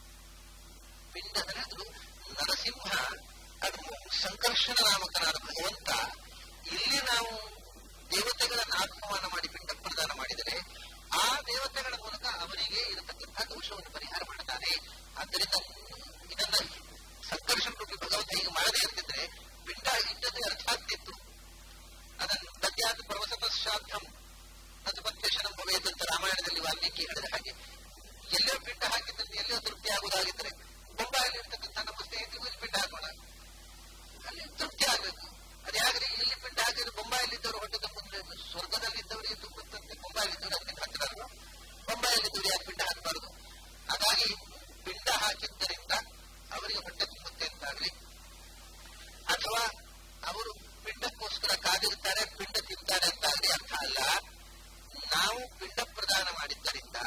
ಪಿಂಡ ಅದು ನರಸಿಂಹ ಅದು ಸಂಕರ್ಷಣ ನಾಮಕನಾದ ಭಗವಂತ ಇಲ್ಲಿ ನಾವು ದೇವತೆಗಳನ್ನು ಆತ್ಮವಾನ ಮಾಡಿ ಪಿಂಡ ಪ್ರದಾನ ಮಾಡಿದರೆ ಆ ದೇವತೆಗಳ ಮೂಲಕ ಅವರಿಗೆ ಇರತಕ್ಕಂತಹ ದೋಷವನ್ನು ಪರಿಹಾರ ಮಾಡುತ್ತಾನೆ ಆದ್ದರಿಂದ ಇದನ್ನ ಸಂಕರ್ಷಣ ರೂಪಿ ಭಗವಂತ ಹೀಗೆ ಮಾಡದೇ ಇರ್ತಿದ್ರೆ ಪಿಂಡ ಇಟ್ಟದೇ ಅರ್ಥ ಆಗ್ತಿತ್ತು ಅದನ್ನು ತದ್ಯಾದ ಪ್ರವಸಪಶ್ಚಾರ್ಥಂ ನತುಪತ್ಯಶನಂ ಭವೇತ್ ಅಂತ ರಾಮಾಯಣದಲ್ಲಿ ವಾಲ್ಮೀಕಿ ಹೇಳಿದ ಹಾಗೆ ಎಲ್ಲೋ ಪಿಂಡ ಹಾಕಿದ್ದಲ್ಲಿ ಎಲ್ಲೋ ತೃಪ್ತಿ ಆಗುವುದಾಗಿದ್ರೆ ಬೊಂಬಾಯಲ್ಲಿ ಇರ್ತಕ್ಕಂಥ ನಮ್ಮ ಸ್ನೇಹಿತರಿಗೂ ಇಲ್ಲಿ ಪಿಂಡ ಹಾಕೋಣ ಅಲ್ಲಿ ತೃಪ್ತಿ ಆಗಬೇಕು ಅದು ಯಾಕ್ರಿ ಇಲ್ಲಿ ಪಿಂಡ ಹಾಕಿದ್ರೆ ಬೊಂಬಾಯಲ್ಲಿದ್ದವರು ಹೊಟ್ಟೆ ತುಂಬುತ್ತೆ ಸ್ವರ್ಗದಲ್ಲಿದ್ದವರಿಗೆ ತುಂಬುತ್ತಂತೆ ಬೊಂಬಾಯಲ್ಲಿದ್ದವರು ಅದಕ್ಕೆ ಹತ್ತಿರ ಅಲ್ವಾ ಬೊಂಬಾಯಲ್ಲಿದ್ದವರು ಯಾಕೆ ಪಿಂಡ ಹಾಕಬಾರದು ಹಾಗಾಗಿ ಪಿಂಡ ಹಾಕಿದ್ದರಿಂದ ಅವರಿಗೆ ಹೊಟ್ಟೆ ತುಂಬುತ್ತೆ ಅಂತಾಗ್ಲಿ ಅಥವಾ ಅವರು ಪಿಂಡಕ್ಕೋಸ್ಕರ ಕಾದಿರ್ತಾರೆ ಪಿಂಡ ತಿಂತಾರೆ ಅಂತಾಗ್ಲಿ ಅರ್ಥ ಅಲ್ಲ ನಾವು ಪಿಂಡ ಪ್ರದಾನ ಮಾಡಿದ್ದರಿಂದ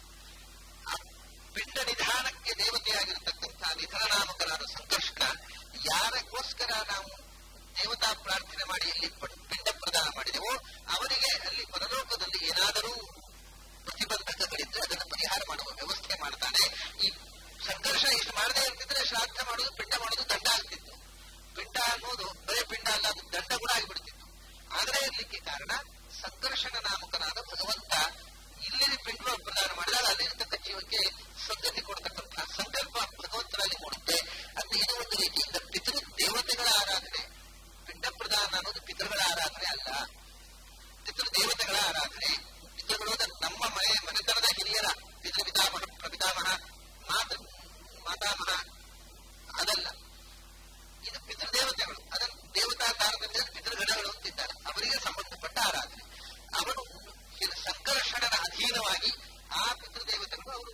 ಆ ಪಿಂಡ ನಿಧಾನಕ್ಕೆ ದೇವತೆಯಾಗಿರತಕ್ಕಂಥ ನಿಧನನಾಮಕನಾದ ಸಂಕರ್ಷಣ ಯಾರಕ್ಕೋಸ್ಕರ ನಾವು ದೇವತಾ ಪ್ರಾರ್ಥನೆ ಮಾಡಿ ಇಲ್ಲಿ ಪಿಂಡ ಪ್ರದಾನ ಮಾಡಿದೆವೋ ಅವರಿಗೆ ಅಲ್ಲಿ ಪರಲೋಕದಲ್ಲಿ ಏನಾದರೂ ಪ್ರತಿಬಂಧಕಗಳಿದ್ರೆ ಅದನ್ನು ಪರಿಹಾರ ಮಾಡುವ ವ್ಯವಸ್ಥೆ ಮಾಡ್ತಾನೆ ಈ ಸಂಕರ್ಷಣ ಇಷ್ಟು ಮಾಡದೇ ಇರ್ತಿದ್ರೆ ಶ್ರಾದ್ದ ಮಾಡೋದು ಪಿಂಡ ಮಾಡೋದು ದಂಡ ಆಗ್ತಿತ್ತು ಪಿಂಡ ಅನ್ನೋದು ಬರೇ ಪಿಂಡ ಅಲ್ಲ ಅದು ದಂಡ ಕೂಡ ಆಗಿಬಿಡ್ತಿತ್ತು ಆದರೆ ಇರ್ಲಿಕ್ಕೆ ಕಾರಣ ಸಂಕರ್ಷಣ ನಾಮಕನಾದ ಭಗವಂತ ಇಲ್ಲಿ ಪಿಂಡ ಪ್ರದಾನ ಮಾಡಿದಾಗ ಅಲ್ಲಿರ್ತಕ್ಕ ಜೀವಕ್ಕೆ ಸದ್ಗತಿ ಕೊಡ್ತಕ್ಕಂತಹ ಸಂಕಲ್ಪ ಭಗವಂತನಲ್ಲಿ ಮೂಡುತ್ತೆ ಅದು ಇದು ಒಂದು ರೀತಿಯಿಂದ ಪಿತೃ ದೇವತೆಗಳ ಆರಾಧನೆ ಪಿಂಡ ಪ್ರದಾನ ಅನ್ನೋದು ಪಿತೃಗಳ ಆರಾಧನೆ ಅಲ್ಲ ಪಿತೃ ದೇವತೆಗಳ ಆರಾಧನೆ ಪಿತೃಗಳು ನಮ್ಮ ಮನೆ ಮನೆತನದ ಹಿರಿಯರ ಪಿತೃ ಪಿತಾಮಹ ಪ್ರಪಿತಾಮಹ ಮಾತ ಮಾತಾಮಹ ಅದಲ್ಲ ಇದು ಪಿತೃದೇವತೆಗಳು ಅದನ್ನು ದೇವತಾ ತಾರತಮ್ಯ ಪಿತೃಗಣಗಳು ಅಂತಿದ್ದಾರೆ ಅವರಿಗೆ ಸಂಬಂಧಪಟ್ಟ ಆರಾಧನೆ ಅವನು ಸಂಕರ್ಷಣನ ಅಧೀನವಾಗಿ ಆ ಪಿತೃದೇವತೆಗಳು ಅವರು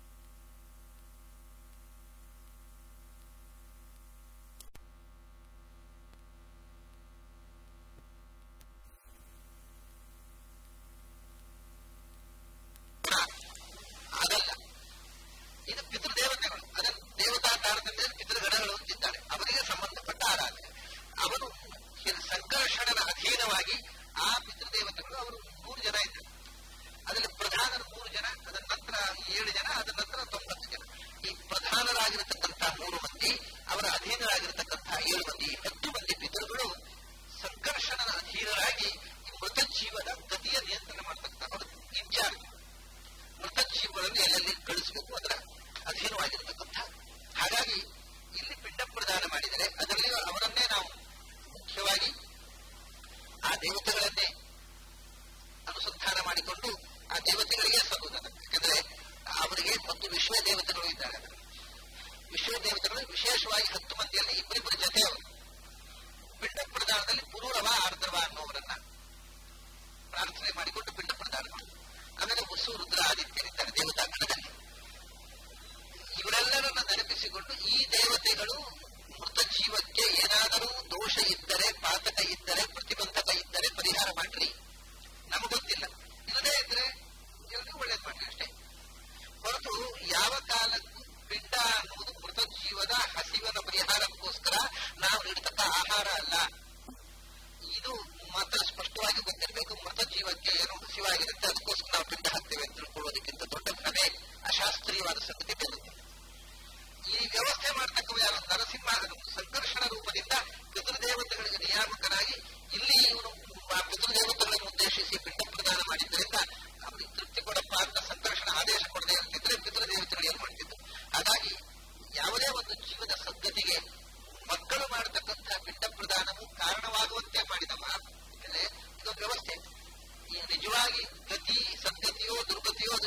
ಅದಲ್ಲ ಇದು ಪಿತೃದೇವತೆಗಳು ಅದನ್ನು ದೇವತಾ ತಾರತಮ್ಯ ಪಿತೃಗಣಗಳು ಅಂತಿದ್ದಾರೆ ಅವರಿಗೆ ಸಂಬಂಧಪಟ್ಟ ಆರಾಧನೆ ಅವರು ಸಂಕರ್ಷಣನ ಅಧೀನವಾಗಿ ಆ ಪಿತೃದೇವತೆಗಳು ಅವರು ಮೂರು ಜನ ಇದ್ದಾರೆ ಅದರಲ್ಲಿ ಪ್ರಧಾನರು ಮೂರು ಜನ ಅದರ ನಂತರ ಏಳು ಜನ ಅದರ ನಂತರ ತೊಂಬತ್ತು ಜನ ಈ ಪ್ರಧಾನರಾಗಿರತಕ್ಕಂತಹ ಮೂರು ಮಂದಿ ಅವರ ಅಧೀನರಾಗಿರತಕ್ಕಂತಹ ಏಳು ಮಂದಿ ಹತ್ತು ಮಂದಿ ಪಿತೃಗಳು ಸಂಕರ್ಷಣನ ಅಧೀನರಾಗಿ ಈ ಮೃತ ಜೀವದ ಗತಿಯ ನಿಯಂತ್ರಣ ಮಾಡತಕ್ಕಂಥ ಅವರು ಇನ್ಚಾರ್ಜ್ ಮೃತ ಜೀವಗಳನ್ನು ಎಲ್ಲೆಲ್ಲಿ ಕಳಿಸಬೇಕು ಅದರ ಅಧೀನವಾಗಿರತಕ್ಕಂಥ ಹಾಗಾಗಿ ಇಲ್ಲಿ ಪಿಂಡ ಪ್ರದಾನ ಮಾಡಿದರೆ ಅದರಲ್ಲಿ ಅವರನ್ನೇ ನಾವು ಮುಖ್ಯವಾಗಿ ಆ ದೇವತೆಗಳನ್ನೇ ಅನುಸಂಧಾನ ಮಾಡಿಕೊಂಡು ಆ ದೇವತೆಗಳಿಗೆ ಸಲ್ಲುವುದನ್ನು ಯಾಕಂದ್ರೆ ಅವರಿಗೆ ಮತ್ತು ವಿಶ್ವ ದೇವತೆಗಳು ಇದ್ದಾರೆ ಅದರಲ್ಲಿ ವಿಶ್ವ ದೇವತೆಗಳು ವಿಶೇಷವಾಗಿ ಹತ್ತು ಮಂದಿಯಲ್ಲಿ ಇಬ್ಬರಿಬ್ಬರು ಜೊತೆಯವರು ಪಿಂಡ ಪ್ರದಾನದಲ್ಲಿ ಪುರೂರವ ಆರ್ದ್ರವ ಅನ್ನೋವರನ್ನ ಪ್ರಾರ್ಥನೆ ಮಾಡಿಕೊಂಡು ಪಿಂಡ ಪ್ರದಾನ ಮಾಡುವುದು ಆಮೇಲೆ ವಸು ರುದ್ರ ಆದಿತ್ಯರಿದ್ದಾರೆ ದೇವತಾ ಗಣದಲ್ಲಿ ಇವರೆಲ್ಲರನ್ನ ನೆನಪಿಸಿಕೊಂಡು ಈ ದೇವತೆಗಳು ಮೃತ ಜೀವಕ್ಕೆ ಏನಾದರೂ ದೋಷ ಇದ್ದರೆ ಪಾತಕ ಇದ್ದರೆ ಪ್ರತಿಬಂಧಕ ಇದ್ದರೆ ಪರಿಹಾರ ಮಾಡ್ರಿ ನಮಗೆ ಗೊತ್ತಿಲ್ಲ ಇಲ್ಲದೇ ಇದ್ರೆ ಎಲ್ರಿಗೂ ಒಳ್ಳೇದು ಮಾಡ್ರಿ ಅಷ್ಟೇ ಹೊರತು ಯಾವ ಕಾಲಕ್ಕೂ ಪಿಂಡ ಅನ್ನುವುದು ಮೃತ ಜೀವದ ಹಸಿವನ ಪರಿಹಾರಕ್ಕೋಸ್ಕರ ನಾವು ನೀಡತಕ್ಕ ಆಹಾರ ಅಲ್ಲ ಇದು ಮಾತ್ರ ಸ್ಪಷ್ಟವಾಗಿ ಗೊತ್ತಿರಬೇಕು ಮೃತ ಜೀವಕ್ಕೆ ಏನು ಹಸಿವಾಗಿರುತ್ತೆ ಅದಕ್ಕೋಸ್ಕರ ನಾವು ಪಿಂಡ ಹಾಕ್ತೇವೆ ಅಂತ ತಿಳ್ಕೊಳ್ಳೋದಕ್ಕಿಂತ ದೊಡ್ಡ ಭ್ರಮೆ ಅಶಾಸ್ತ್ರೀಯವಾದ ಸಂಗತಿ ಬೆನ್ನುತ್ತೆ ಈ ವ್ಯವಸ್ಥೆ ಮಾಡತಕ್ಕ ಯಾರು ನರಸಿಂಹ ಸಂಕರ್ಷಣ ರೂಪದಿಂದ ಪಿತೃದೇವತೆಗಳಿಗೆ ನಿಯಾಮಕನಾಗಿ ಇಲ್ಲಿ ಇವನು ಆ ಪಿತೃದೇವತೆಗಳನ್ನು ಉದ್ದೇಶಿಸಿ ಪಿಂಡ ಪ್ರದಾನ ಮಾಡಿದ್ದರಿಂದ ಅವರಿಗೆ ತೃಪ್ತಿ ಕೊಡಪ್ಪ ಅಂತ ಸಂಕರ್ಷಣ ಆದೇಶ ಕೊಡದೇ ಇರ್ತಿದ್ರೆ ಪಿತೃದೇವತೆಗಳು ಏನು ಮಾಡ್ತಿದ್ರು ಹಾಗಾಗಿ ಯಾವುದೇ ಒಂದು ಜೀವದ ಸದ್ಗತಿಗೆ ಮಕ್ಕಳು ಮಾಡತಕ್ಕಂಥ ಪಿಂಡ ಪ್ರದಾನವು ಕಾರಣವಾಗುವಂತೆ ಮಾಡಿದವ ಯಾಕಂದ್ರೆ ಇದೊಂದು ವ್ಯವಸ್ಥೆ ಈ ನಿಜವಾಗಿ ಗತಿ ಸದ್ಗತಿಯೋ ದುರ್ಗತಿಯೋ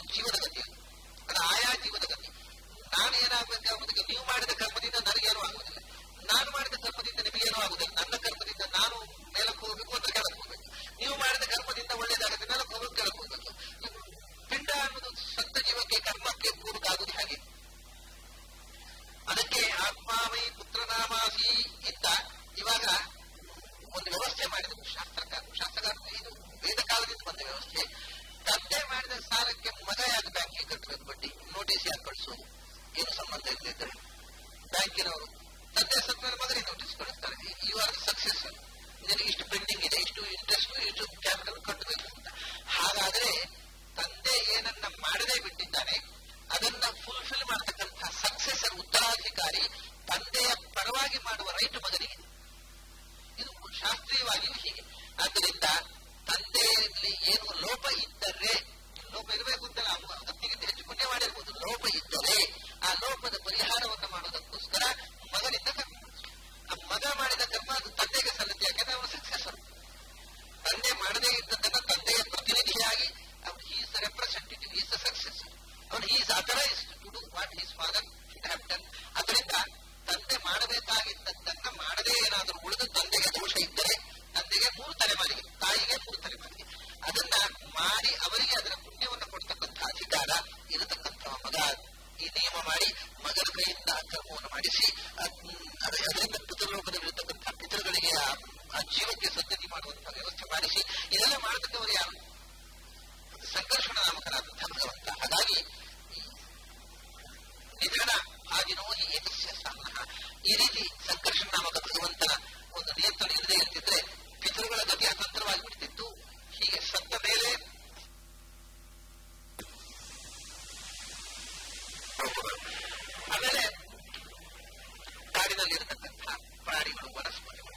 ಮಗ ಯಾಕೆ ಬ್ಯಾಂಕಿಗೆ ಕಟ್ಟಬೇಕು ಬಡ್ಡಿ ನೋಟಿಸ್ ಯಾಕೆ ಕಳಿಸೋದು ಏನು ಸಂಬಂಧ ಇಲ್ಲದಿದ್ರೆ ಬ್ಯಾಂಕಿನವರು ತಂದೆ ಸತ್ತ ಮೇಲೆ ಮಗನಿಗೆ ನೋಟಿಸ್ ಕಳಿಸ್ತಾರೆ ಯು ಆರ್ ಸಕ್ಸೆಸ್ ನಿನಗೆ ಇಷ್ಟು ಪೆಂಡಿಂಗ್ ಇದೆ ಇಷ್ಟು ಇಂಟ್ರೆಸ್ಟ್ ಇಷ್ಟು ಕ್ಯಾಪಿಟಲ್ ಕಟ್ಟಬೇಕು ಅಂತ ಹಾಗಾದ್ರೆ ತಂದೆ ಏನನ್ನ ಮಾಡದೇ ಬಿಟ್ಟಿದ್ದಾನೆ ಅದನ್ನ ಫುಲ್ಫಿಲ್ ಮಾಡತಕ್ಕಂಥ ಸಕ್ಸೆಸರ್ ಉತ್ತರಾಧಿಕಾರಿ ತಂದೆಯ ಪರವಾಗಿ ಮಾಡುವ ರೈಟ್ ಮಗನಿಗಿದೆ ಇದು ಶಾಸ್ತ್ರೀಯವಾಗಿಯೂ ಹೀಗೆ ಆದ್ದರಿಂದ ತಂದೆಯಲ್ಲಿ ಏನು ಲೋಪ ಇದ್ದರೆ ಲೋಪ ಇರಬೇಕು ಅಂತ ಅತ್ತಿಗಿಂತ ಹೆಚ್ಚು ಪುಣ್ಯ ಮಾಡಿರ್ಬೋದು ಲೋಪ ಇದ್ದರೆ ಆ ಲೋಪದ ಪರಿಹಾರವನ್ನು ಮಾಡೋದಕ್ಕೋಸ್ಕರ ಮಗನಿಂದ ಕರ್ಮ ಆ ಮಗ ಮಾಡಿದ ಕರ್ಮ ಅದು ತಂದೆಗೆ ಸಲ್ಲುತ್ತೆ ಯಾಕಂದ್ರೆ ಅವನು ಸಕ್ಸೆಸರ್ ತಂದೆ ಮಾಡದೇ ಇದ್ದದ್ದನ್ನ ತಂದೆಯ ಪ್ರತಿನಿಧಿಯಾಗಿ ಅವನು ಈಸ್ ರೆಪ್ರೆಸೆಂಟೇಟಿವ್ ಈಸ್ ಸಕ್ಸೆಸರ್ ಅವನು is authorised to do what his father should have done ಅದರಿಂದ ತಂದೆ ಮಾಡಬೇಕಾಗಿದ್ದದ್ದನ್ನ ಮಾಡದೇ ಏನಾದರೂ ಉಳಿದು ತಂದೆಗೆ ದೋಷ ಇದ್ದರೆ ತಂದೆಗೆ ಮೂರು ತಲೆಮಾರಿಗೆ ತಾಯಿಗೆ ಮೂರು ತಲೆಮಾರಿಗೆ ಅದನ್ನ ಮಾಡಿ ಅವರಿಗೆ ಅದರ ಪುಣ್ಯವನ್ನು ಕೊಡ್ತಕ್ಕಂಥ ಅಧಿಕಾರ ಇರತಕ್ಕಂಥ ಮಗ ಈ ನಿಯಮ ಮಾಡಿ ಮಗನ ಕೈಯಿಂದ ಆ ಕರ್ಮವನ್ನು ಮಾಡಿಸಿ ಅದರಿಂದ ಪಿತೃಲೋಕದಲ್ಲಿರತಕ್ಕಂಥ ಪಿತೃಗಳಿಗೆ ಆ ಜೀವಕ್ಕೆ ಸದ್ಗತಿ ಮಾಡುವಂತಹ ವ್ಯವಸ್ಥೆ ಮಾಡಿಸಿ ಇದೆಲ್ಲ ಮಾಡತಕ್ಕವರು ಯಾರು ಸಂಕರ್ಷಣ ನಾಮಕನಾದಂತಹ ಭಗವಂತ ಹಾಗಾಗಿ ನಿಧನ ಹಾದಿನೋ ಏಕಸ್ಯ ಸಾಮಃ ಈ ರೀತಿ ಸಂಕರ್ಷಣ ನಾಮಕ ಭಗವಂತನ ಒಂದು ನಿಯಂತ್ರಣ ಇಲ್ಲದೆ ಇರ್ತಿದ್ರೆ ಪಿತೃಗಳ ಗತಿ ಅತಂತ್ರವಾಗಿ ಬಿಡ್ತಿತ್ತು ಹೀಗೆ ಸತ್ತ ಮೇಲೆ ಆಮೇಲೆ ಕಾಡಿನಲ್ಲಿರತಕ್ಕಂಥ ಪ್ರಾಣಿಗಳು ವನಸ್ಪತಿಗಳು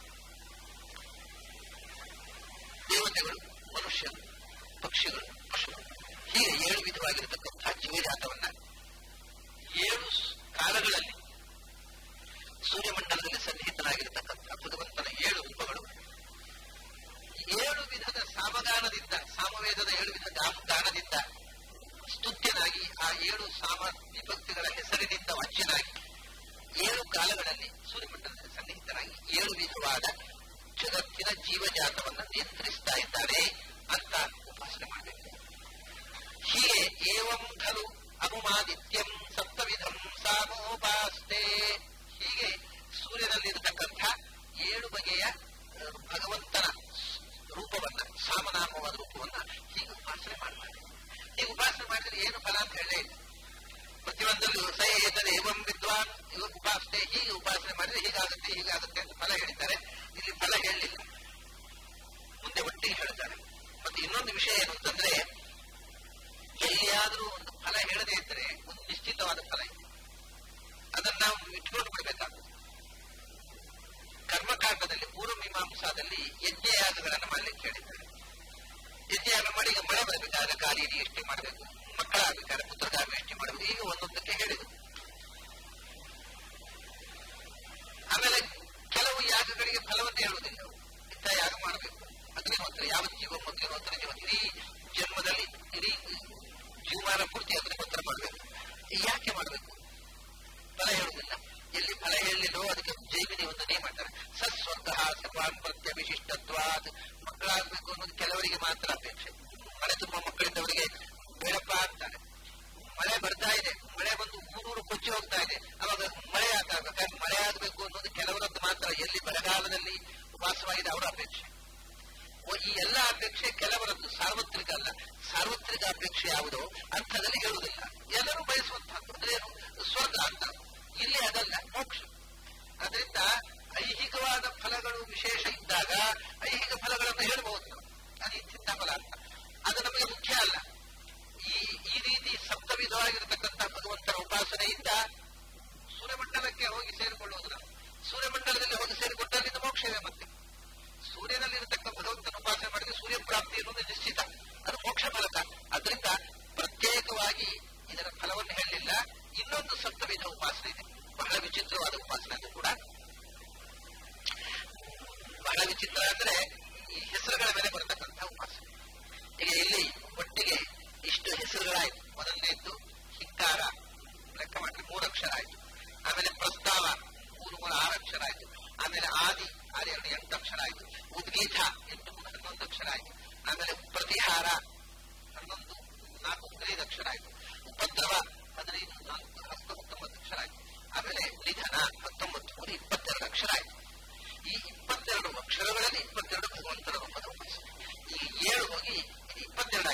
ದೇವತೆಗಳು ಮನುಷ್ಯರು ಪಕ್ಷಿಗಳು ಪಶುಗಳು ಹೀಗೆ ಏಳು ವಿಧವಾಗಿರತಕ್ಕಂಥ ಜೀವಜಾತವನ್ನ ಏಳು ಕಾಲಗಳಲ್ಲಿ ಸೂರ್ಯಮಂಡಲದಲ್ಲಿ ಸನ್ನಿಹಿತನಾಗಿರತಕ್ಕಂಥ ಭಗವಂತನ ಏಳು ರೂಪಗಳು ಏಳು ವಿಧದ ಸಾಮಗಾನದಿಂದ ಸಾಮವೇದದ ಏಳು ವಿಧ ಗಾನದಿಂದ ಸ್ತುತ್ಯನಾಗಿ ಆ ಏಳು ಸಾಮ ವಿಭಕ್ತಿಗಳ ಹೆಸರಿನಿಂದ ವಾಚ್ಯನಾಗಿ ಏಳು ಕಾಲಗಳಲ್ಲಿ ಸೂರ್ಯಮಂಡಲದಲ್ಲಿ ಸನ್ನಿಹಿತನಾಗಿ ಏಳು ವಿಧವಾದ ಜಗತ್ತಿನ ಜೀವಜಾತವನ್ನು ನಿಯಂತ್ರಿಸ್ತಾ ಇದ್ದಾನೆ ಅಂತ ಉಪಾಸನೆ ಮಾಡಬೇಕು ಹೀಗೆ ಏವಂ ಖಲು ಅನುಮಾದಿತ್ಯಂ ಸಪ್ತವಿಧಂ ಸಾಮೋಪಾಸ್ತೆ ಹೀಗೆ ಸೂರ್ಯನಲ್ಲಿರತಕ್ಕಂಥ ಏಳು ಬಗೆಯ ಭಗವಂತನ ರೂಪವನ್ನ ಸಾಮನಾಮವಾದ ರೂಪವನ್ನ ಹೀಗೆ ಉಪಾಸನೆ ಮಾಡಬಾರ್ದು ಹೀಗೆ ಉಪಾಸನೆ ಮಾಡಿದ್ರೆ ಏನು ಫಲ ಅಂತ ಹೇಳೇ ಇಲ್ಲ ಪ್ರತಿಯೊಂದಲ್ಲೂ ಸಯೇತದ ಏವಂ ವಿದ್ವಾನ್ ಉಪಾಸನೆ ಹೀಗೆ ಉಪಾಸನೆ ಮಾಡಿದ್ರೆ ಹೀಗಾಗುತ್ತೆ ಹೀಗಾಗುತ್ತೆ ಅಂತ ಫಲ ಹೇಳಿದ್ದಾರೆ ಇಲ್ಲಿ ಫಲ ಹೇಳಲಿಲ್ಲ ಮುಂದೆ ಒಟ್ಟಿಗೆ ಹೇಳ್ತಾರೆ ಮತ್ತೆ ಇನ್ನೊಂದು ವಿಷಯ ಏನು ಅಂತಂದ್ರೆ ಎಲ್ಲಿಯಾದರೂ ಒಂದು ಫಲ ಹೇಳದೇ ಇದ್ರೆ ಒಂದು ನಿಶ್ಚಿತವಾದ ಫಲ ಇದೆ ಅದನ್ನ ನಾವು ಇಟ್ಕೊಂಡು ಬಿಡಬೇಕಾಗುತ್ತೆ ಕರ್ಮಕಾಂಡದಲ್ಲಿ ಪೂರ್ವ ಮೀಮಾಂಸಾದಲ್ಲಿ ಯಜ್ಞಯಾಗಗಳನ್ನು ಮಾಡಲಿಕ್ಕೆ ಹೇಳಿದ್ದಾರೆ ಯಜ್ಞಯಾಗ ಮಾಡಿ ಈಗ ಮಳೆ ಬರಬೇಕಾದ್ರೆ ಗಾಳಿಯಲ್ಲಿ ಎಷ್ಟೇ ಮಾಡಬೇಕು ಮಕ್ಕಳಾಗಬೇಕಾದ್ರೆ ಪುತ್ರಗಾಗ ಎಷ್ಟೇ ಮಾಡಬೇಕು ಈಗ ಒಂದೊಂದಕ್ಕೆ ಹೇಳಿದರು ಆಮೇಲೆ ಕೆಲವು ಯಾಗಗಳಿಗೆ ಫಲವನ್ನು ಹೇಳುವುದಿಲ್ಲ ಇಂಥ ಯಾಗ ಮಾಡಬೇಕು ಅಗ್ನಿಹೋತ್ರ ಯಾವ ಜೀವ ಅಗ್ನಿಹೋತ್ರ ಜೀವ ಇಡೀ ಜನ್ಮದಲ್ಲಿ ಇಡೀ ಜೀವಮಾನ ಪೂರ್ತಿ ಅಗ್ನಿಹೋತ್ರ ಮಾಡಬೇಕು ಯಾಕೆ ಮಾಡಬೇಕು ಫಲ ಹೇಳುವುದಿಲ್ಲ ಎಲ್ಲಿ ಫಲ ಹೇಳಲಿಲ್ಲೋ ಅದಕ್ಕೆ ಜೈವಿನಿ ಒಂದು ನೇಮ ಮಾಡ್ತಾರೆ ಸಸ್ವರ್ಗ ಸರ್ವಾನ್ ಪ್ರತ್ಯ ವಿಶಿಷ್ಟತ್ವಾದ್ ಮಕ್ಕಳಾಗಬೇಕು ಅನ್ನೋದು ಕೆಲವರಿಗೆ ಮಾತ್ರ ಅಪೇಕ್ಷೆ ಮನೆ ತುಂಬ ಮಕ್ಕಳಿದ್ದವರಿಗೆ ಬೇಡಪ್ಪ ಅಂತಾರೆ ಮಳೆ ಬರ್ತಾ ಇದೆ ಮಳೆ ಬಂದು ಊರೂರು ಕೊಚ್ಚಿ ಹೋಗ್ತಾ ಇದೆ ಅವಾಗ ಮಳೆ ಆಗ್ಬೇಕಾದ್ರೆ ಮಳೆ ಆಗಬೇಕು ಅನ್ನೋದು ಕೆಲವರದ್ದು ಮಾತ್ರ ಎಲ್ಲಿ ಬರಗಾಲದಲ್ಲಿ ವಾಸವಾಗಿದೆ ಅವರ ಅಪೇಕ್ಷೆ ಈ ಎಲ್ಲ ಅಪೇಕ್ಷೆ ಕೆಲವರದ್ದು ಸಾರ್ವತ್ರಿಕ ಅಲ್ಲ ಸಾರ್ವತ್ರಿಕ ಅಪೇಕ್ಷೆ ಯಾವುದೋ ಅರ್ಥದಲ್ಲಿ ಹೇಳುವುದಿಲ್ಲ ಎಲ್ಲರೂ ಬಯಸುವಂತಹದ್ದು ಅಂದ್ರೆ ಏನು ಸ್ವರ್ಗ ಅಂತ ಇಲ್ಲಿ ಅದಲ್ಲ ಮೋಕ್ಷ ಅದರಿಂದ ಐಹಿಕವಾದ ಫಲಗಳು ವಿಶೇಷ ಇದ್ದಾಗ ಐಹಿಕ ಫಲಗಳನ್ನು ಹೇಳಬಹುದು ಅದು ಇಂಥ ಫಲ ಅಂತ ಅದು ನಮಗೆ ಮುಖ್ಯ ಅಲ್ಲ ಈ ಈ ರೀತಿ ಸಪ್ತವಿಧವಾಗಿರತಕ್ಕಂಥ ಭಗವಂತನ ಉಪಾಸನೆಯಿಂದ ಸೂರ್ಯಮಂಡಲಕ್ಕೆ ಹೋಗಿ ಸೇರಿಕೊಳ್ಳುವುದು ನಾವು ಸೂರ್ಯಮಂಡಲದಲ್ಲಿ ಹೋಗಿ ಸೇರಿಕೊಂಡಲ್ಲಿಂದ ಮೋಕ್ಷವೇ ಮತ್ತೆ ಸೂರ್ಯನಲ್ಲಿರತಕ್ಕ ಭಗವಂತನ ಉಪಾಸನೆ ಮಾಡಿದ್ರೆ ಸೂರ್ಯ ಪ್ರಾಪ್ತಿ ಅನ್ನೋದು ನಿಶ್ಚಿತ ಅದು ಮೋಕ್ಷ ಫಲಕ ಅದರಿಂದ ಪ್ರತ್ಯೇಕವಾಗಿ ಇದರ ಫಲವನ್ನು ಹೇಳಲಿಲ್ಲ ಇನ್ನೊಂದು ಸಪ್ತವಿಧ ಉಪಾಸನೆ ಇದೆ ಬಹಳ ವಿಚಿತ್ರವಾದ ಉಪಾಸನೆ ಅದು ಕೂಡ ಬಹಳ ವಿಚಿತ್ರ ಅಂದ್ರೆ ಈ ಹೆಸರುಗಳ ಮೇಲೆ ಬರತಕ್ಕಂಥ ಉಪಾಸನೆ ಈಗ ಇಲ್ಲಿ ಒಟ್ಟಿಗೆ ಇಷ್ಟು ಹೆಸರುಗಳಾಯ್ತು ಮೊದಲನೇದ್ದು ಹಿಕ್ಕಾರ ಲೆಕ್ಕ ಮಾಡಿದ್ರೆ ಮೂರು ಅಕ್ಷರ ಆಯ್ತು ಆಮೇಲೆ ಪ್ರಸ್ತಾವ ಮೂರು ಮೂರು ಆರು ಅಕ್ಷರ ಆಯ್ತು ಆಮೇಲೆ ಆದಿ ಆದಿ ಎರಡು ಎಂಟು ಅಕ್ಷರ ಆಯ್ತು ಉದ್ಗೀತ ಎಂಟು ಮೂರು ಹನ್ನೊಂದು ಅಕ್ಷರ ಆಯ್ತು ಆಮೇಲೆ ಪ್ರತಿಹಾರ ಹನ್ನೊಂದು ನಾಲ್ಕು ಹದಿನೈದು ಅಕ್ಷರ ಆಯ್ತು ಉಪದ್ರವ ಹದಿನೈದು ನಾಲ್ಕು ಹತ್ತೊಂಬತ್ತು ಅಕ್ಷರ ಆಯ್ತು ಆಮೇಲೆ ನಿಧನ ಹತ್ತೊಂಬತ್ತು ಮೂರು ಇಪ್ಪತ್ತೆರಡು ಅಕ್ಷರ ಆಯ್ತು ಈ ಇಪ್ಪತ್ತೆರಡು ಅಕ್ಷರಗಳಲ್ಲಿ ಇಪ್ಪತ್ತೆರಡು ಭಗವಂತನ ರೂಪದ ಉಪಾಸನೆ ಈ ಏಳು ಹೋಗಿ ಇಪ್ಪತ್ತೆರಡು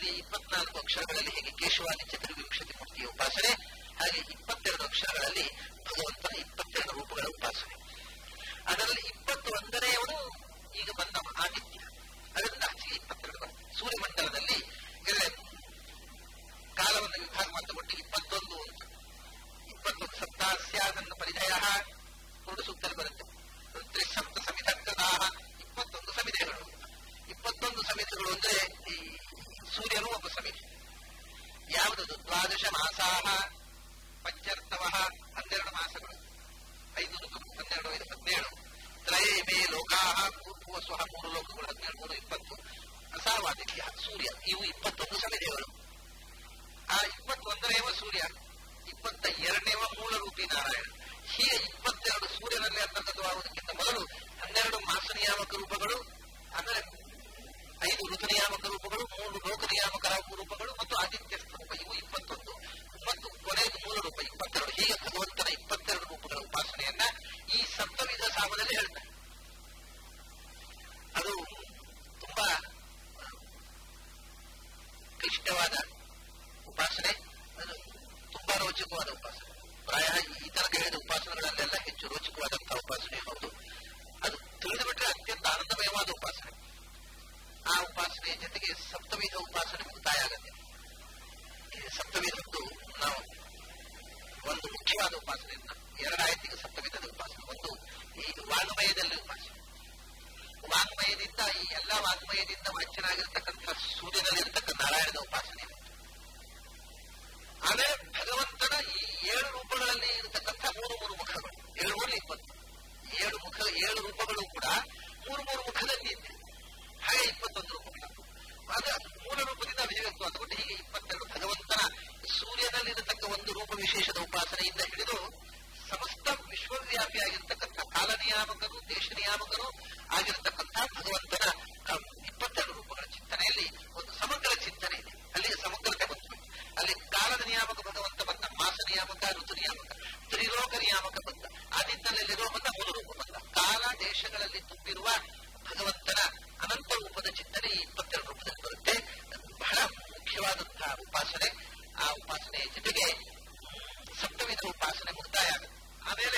ಅಲ್ಲಿ ಇಪ್ಪತ್ನಾಲ್ಕು ಅಕ್ಷರಗಳಲ್ಲಿ ಹೇಗೆ ಕೇಶವಾದಿ ಚತುರ್ವಿಂಶತಿ ಮೂರ್ತಿಯ ಉಪಾಸನೆ ಹಾಗೆ ಇಪ್ಪತ್ತೆರಡು ಅಕ್ಷರಗಳಲ್ಲಿ ಭಗವಂತನ ಇಪ್ಪತ್ತೆರಡು ರೂಪಗಳ ಉಪಾಸನೆ ಅದರಲ್ಲಿ ಇಪ್ಪತ್ತು ಒಂದನೆಯವನು ಈಗ ಬಂದವ ಆದಿತ್ಯ ಅದರಿಂದ ಆಚೆಗೆ ಇಪ್ಪತ್ತೆರಡು ಬಂದ ಸೂರ್ಯಮಂಡಲದಲ್ಲಿ ಎಲ್ಲ ಕಾಲವನ್ನು ವಿಭಾಗ ಮಾಡಿಕೊಟ್ಟು ಇಪ್ಪತ್ತೊಂದು ಅಂತ ಇಪ್ಪತ್ತೊಂದು ಸಪ್ತಾಸ್ಯಾದನ್ನ ಪರಿಧಯ ಕುರುಡು ಸೂಕ್ತಲ್ಲಿ ಬರುತ್ತೆ ತ್ರಿಸಪ್ತ ಸಮಿತಕ್ಕದಾಹ ಇಪ್ಪತ್ತೊಂದು ಸಮಿತಿಗಳು ಇಪ್ಪತ್ತೊಂದು ಸಮಿತಿಗಳು ಅಂದ್ರೆ ಈ ಸೂರ್ಯನು ಒಬ್ಬ ಸಮಿತಿ ಯಾವುದದು ದ್ವಾದಶ ಮಾಸಾಹ ಪಂಚರ್ತವ ಹನ್ನೆರಡು ಮಾಸಗಳು ಐದು ಋತುಗಳು ಹನ್ನೆರಡು ಐದು ಹದಿನೇಳು ತ್ರಯೇ ಮೇ ಲೋಕಾಹ ಪೂರ್ವ ಸ್ವಹ ಮೂರು ಲೋಕಗಳು ಹನ್ನೆರಡು ಮೂರು ಇಪ್ಪತ್ತು ಅಸಾವಾದಿತ್ಯ ಸೂರ್ಯ ಇವು ಇಪ್ಪತ್ತೊಂದು ಸಮಿತಿಗಳು ಆ ಇಪ್ಪತ್ತೊಂದನೇವ ಸೂರ್ಯ ಇಪ್ಪತ್ತ ಎರಡನೇವ ಮೂಲ ರೂಪಿ ನಾರಾಯಣ ಹೀಗೆ ಇಪ್ಪತ್ತೆರಡು ಸೂರ್ಯನಲ್ಲಿ ಅಂತರ್ಗತವಾಗುವುದಕ್ಕಿಂತ ಮೊದಲು ಹನ್ನೆರಡು ಮಾಸ ನಿಯಾಮಕ ರೂಪಗಳು ಆಮೇಲೆ ಐದು ಋತು ನಿಯಾಮಕ ರೂಪಗಳು ಮೂರು ಲೋಕ ನಿಯಾಮಕ ರೂಪಗಳು ಮತ್ತು ಆದಿತ್ಯ ರೂಪ ಇವು ಇಪ್ಪತ್ತೊಂದು ಮತ್ತು ಕೊನೆಯದು ಮೂಲ ರೂಪ ಇಪ್ಪತ್ತೆರಡು ಹೀಗೆ ಭಗವಂತನ ಇಪ್ಪತ್ತೆರಡು ರೂಪಗಳ ಉಪಾಸನೆಯನ್ನ ಈ ಸಪ್ತವಿಧ ಸಾಮದಲ್ಲಿ ಹೇಳ್ತಾರೆ ಅದು ತುಂಬಾ ಕ್ಲಿಷ್ಟವಾದ ಉಪಾಸನೆ ಅದು ತುಂಬಾ ರೋಚಕವಾದ ಉಪಾಸನೆ ಪ್ರಾಯ ಈ ತರ ಹೇಳಿದ ಉಪಾಸನೆಗಳಲ್ಲೆಲ್ಲ ಹೆಚ್ಚು ರೋಚಕವಾದಂತಹ ಉಪಾಸನೆ ಹೌದು ಅದು ತಿಳಿದು ಬಿಟ್ರೆ ಅತ್ಯಂತ ಆನಂದಮಯವಾದ ಉಪಾಸನೆ ಆ ಉಪಾಸನೆಯ ಜೊತೆಗೆ ಸಪ್ತವಿಧ ಉಪಾಸನೆ ಮುಕ್ತಾಯ ಆಗುತ್ತೆ ಈ ಸಪ್ತವಿಧದ್ದು ನಾವು ಒಂದು ಮುಖ್ಯವಾದ ಉಪಾಸನೆಯನ್ನ ಎರಡಾಯ್ತಿಗೆ ಸಪ್ತವಿಧದ ಉಪಾಸನೆ ಒಂದು ಈ ವಾಗ್ಮಯದಲ್ಲಿ ಉಪಾಸನೆ ವಾಗ್ಮಯದಿಂದ ಈ ಎಲ್ಲ ವಾಗ್ಮಯದಿಂದ ವಾಚ್ಯನಾಗಿರ್ತಕ್ಕಂಥ ಸೂರ್ಯನಲ್ಲಿರ್ತಕ್ಕಂಥ ನಾರಾಯಣದ ಉಪಾಸನೆ ಆಮೇಲೆ ಭಗವಂತನ ಈ ಏಳು ರೂಪಗಳಲ್ಲಿ ಇರತಕ್ಕಂಥ ಮೂರು ಮೂರು ಮುಖಗಳು ಏಳು ಮೂರು ಇಪ್ಪತ್ತು ಏಳು ಮುಖ ಏಳು ರೂಪಗಳು ಕೂಡ ಮೂರು ಮೂರು ಮುಖದಲ್ಲಿ ಇದೆ ಹಾಗೆ ಇಪ್ಪತ್ತೊಂದು ರೂಪಗಳು ಅದು ಮೂಲ ರೂಪದಿಂದ ಅಭಿವ್ಯಕ್ತವಾದಕೊಂಡು ಹೀಗೆ ಇಪ್ಪತ್ತೆರಡು ಭಗವಂತನ ಸೂರ್ಯನಲ್ಲಿರತಕ್ಕ ಒಂದು ರೂಪ ವಿಶೇಷದ ಉಪಾಸನೆಯಿಂದ ಹಿಡಿದು ಸಮಸ್ತ ವಿಶ್ವವ್ಯಾಪಿಯಾಗಿರ್ತಕ್ಕಂಥ ಕಾಲ ನಿಯಾಮಕರು ದೇಶ ನಿಯಾಮಕರು ಆಗಿರತಕ್ಕಂಥ ಭಗವಂತನ ಇಪ್ಪತ್ತೆರಡು ರೂಪಗಳ ಚಿಂತನೆಯಲ್ಲಿ ಒಂದು ಸಮಗ್ರ ಚಿಂತನೆ ಇದೆ ಅಲ್ಲಿಗೆ ಸಮಗ್ರತೆ ಬಂತು ಅಲ್ಲಿ ಕಾಲದ ನಿಯಾಮಕ ಭಗವಂತ ಬಂದ ಮಾಸ ನಿಯಾಮಕ ಋತು ನಿಯಾಮಕ ತ್ರಿಲೋಕ ನಿಯಾಮಕ ಬಂದ ಆದಿತ್ಯದಲ್ಲಿರೋ ಬಂದ ಮೂಲ ರೂಪ ಬಂದ ಕಾಲ ದೇಶಗಳಲ್ಲಿ ತುಂಬಿರುವ ಭಗವಂತನ ಅನಂತ ರೂಪದ ಚಿಂತನೆ ಈ ಇಪ್ಪತ್ತೆರಡು ರೂಪದಲ್ಲಿ ಬರುತ್ತೆ ಬಹಳ ಮುಖ್ಯವಾದಂತಹ ಉಪಾಸನೆ ಆ ಉಪಾಸನೆಯ ಜೊತೆಗೆ ಸಪ್ತವಿಧ ಉಪಾಸನೆ ಮುಕ್ತಾಯ ಆಗುತ್ತೆ ಆಮೇಲೆ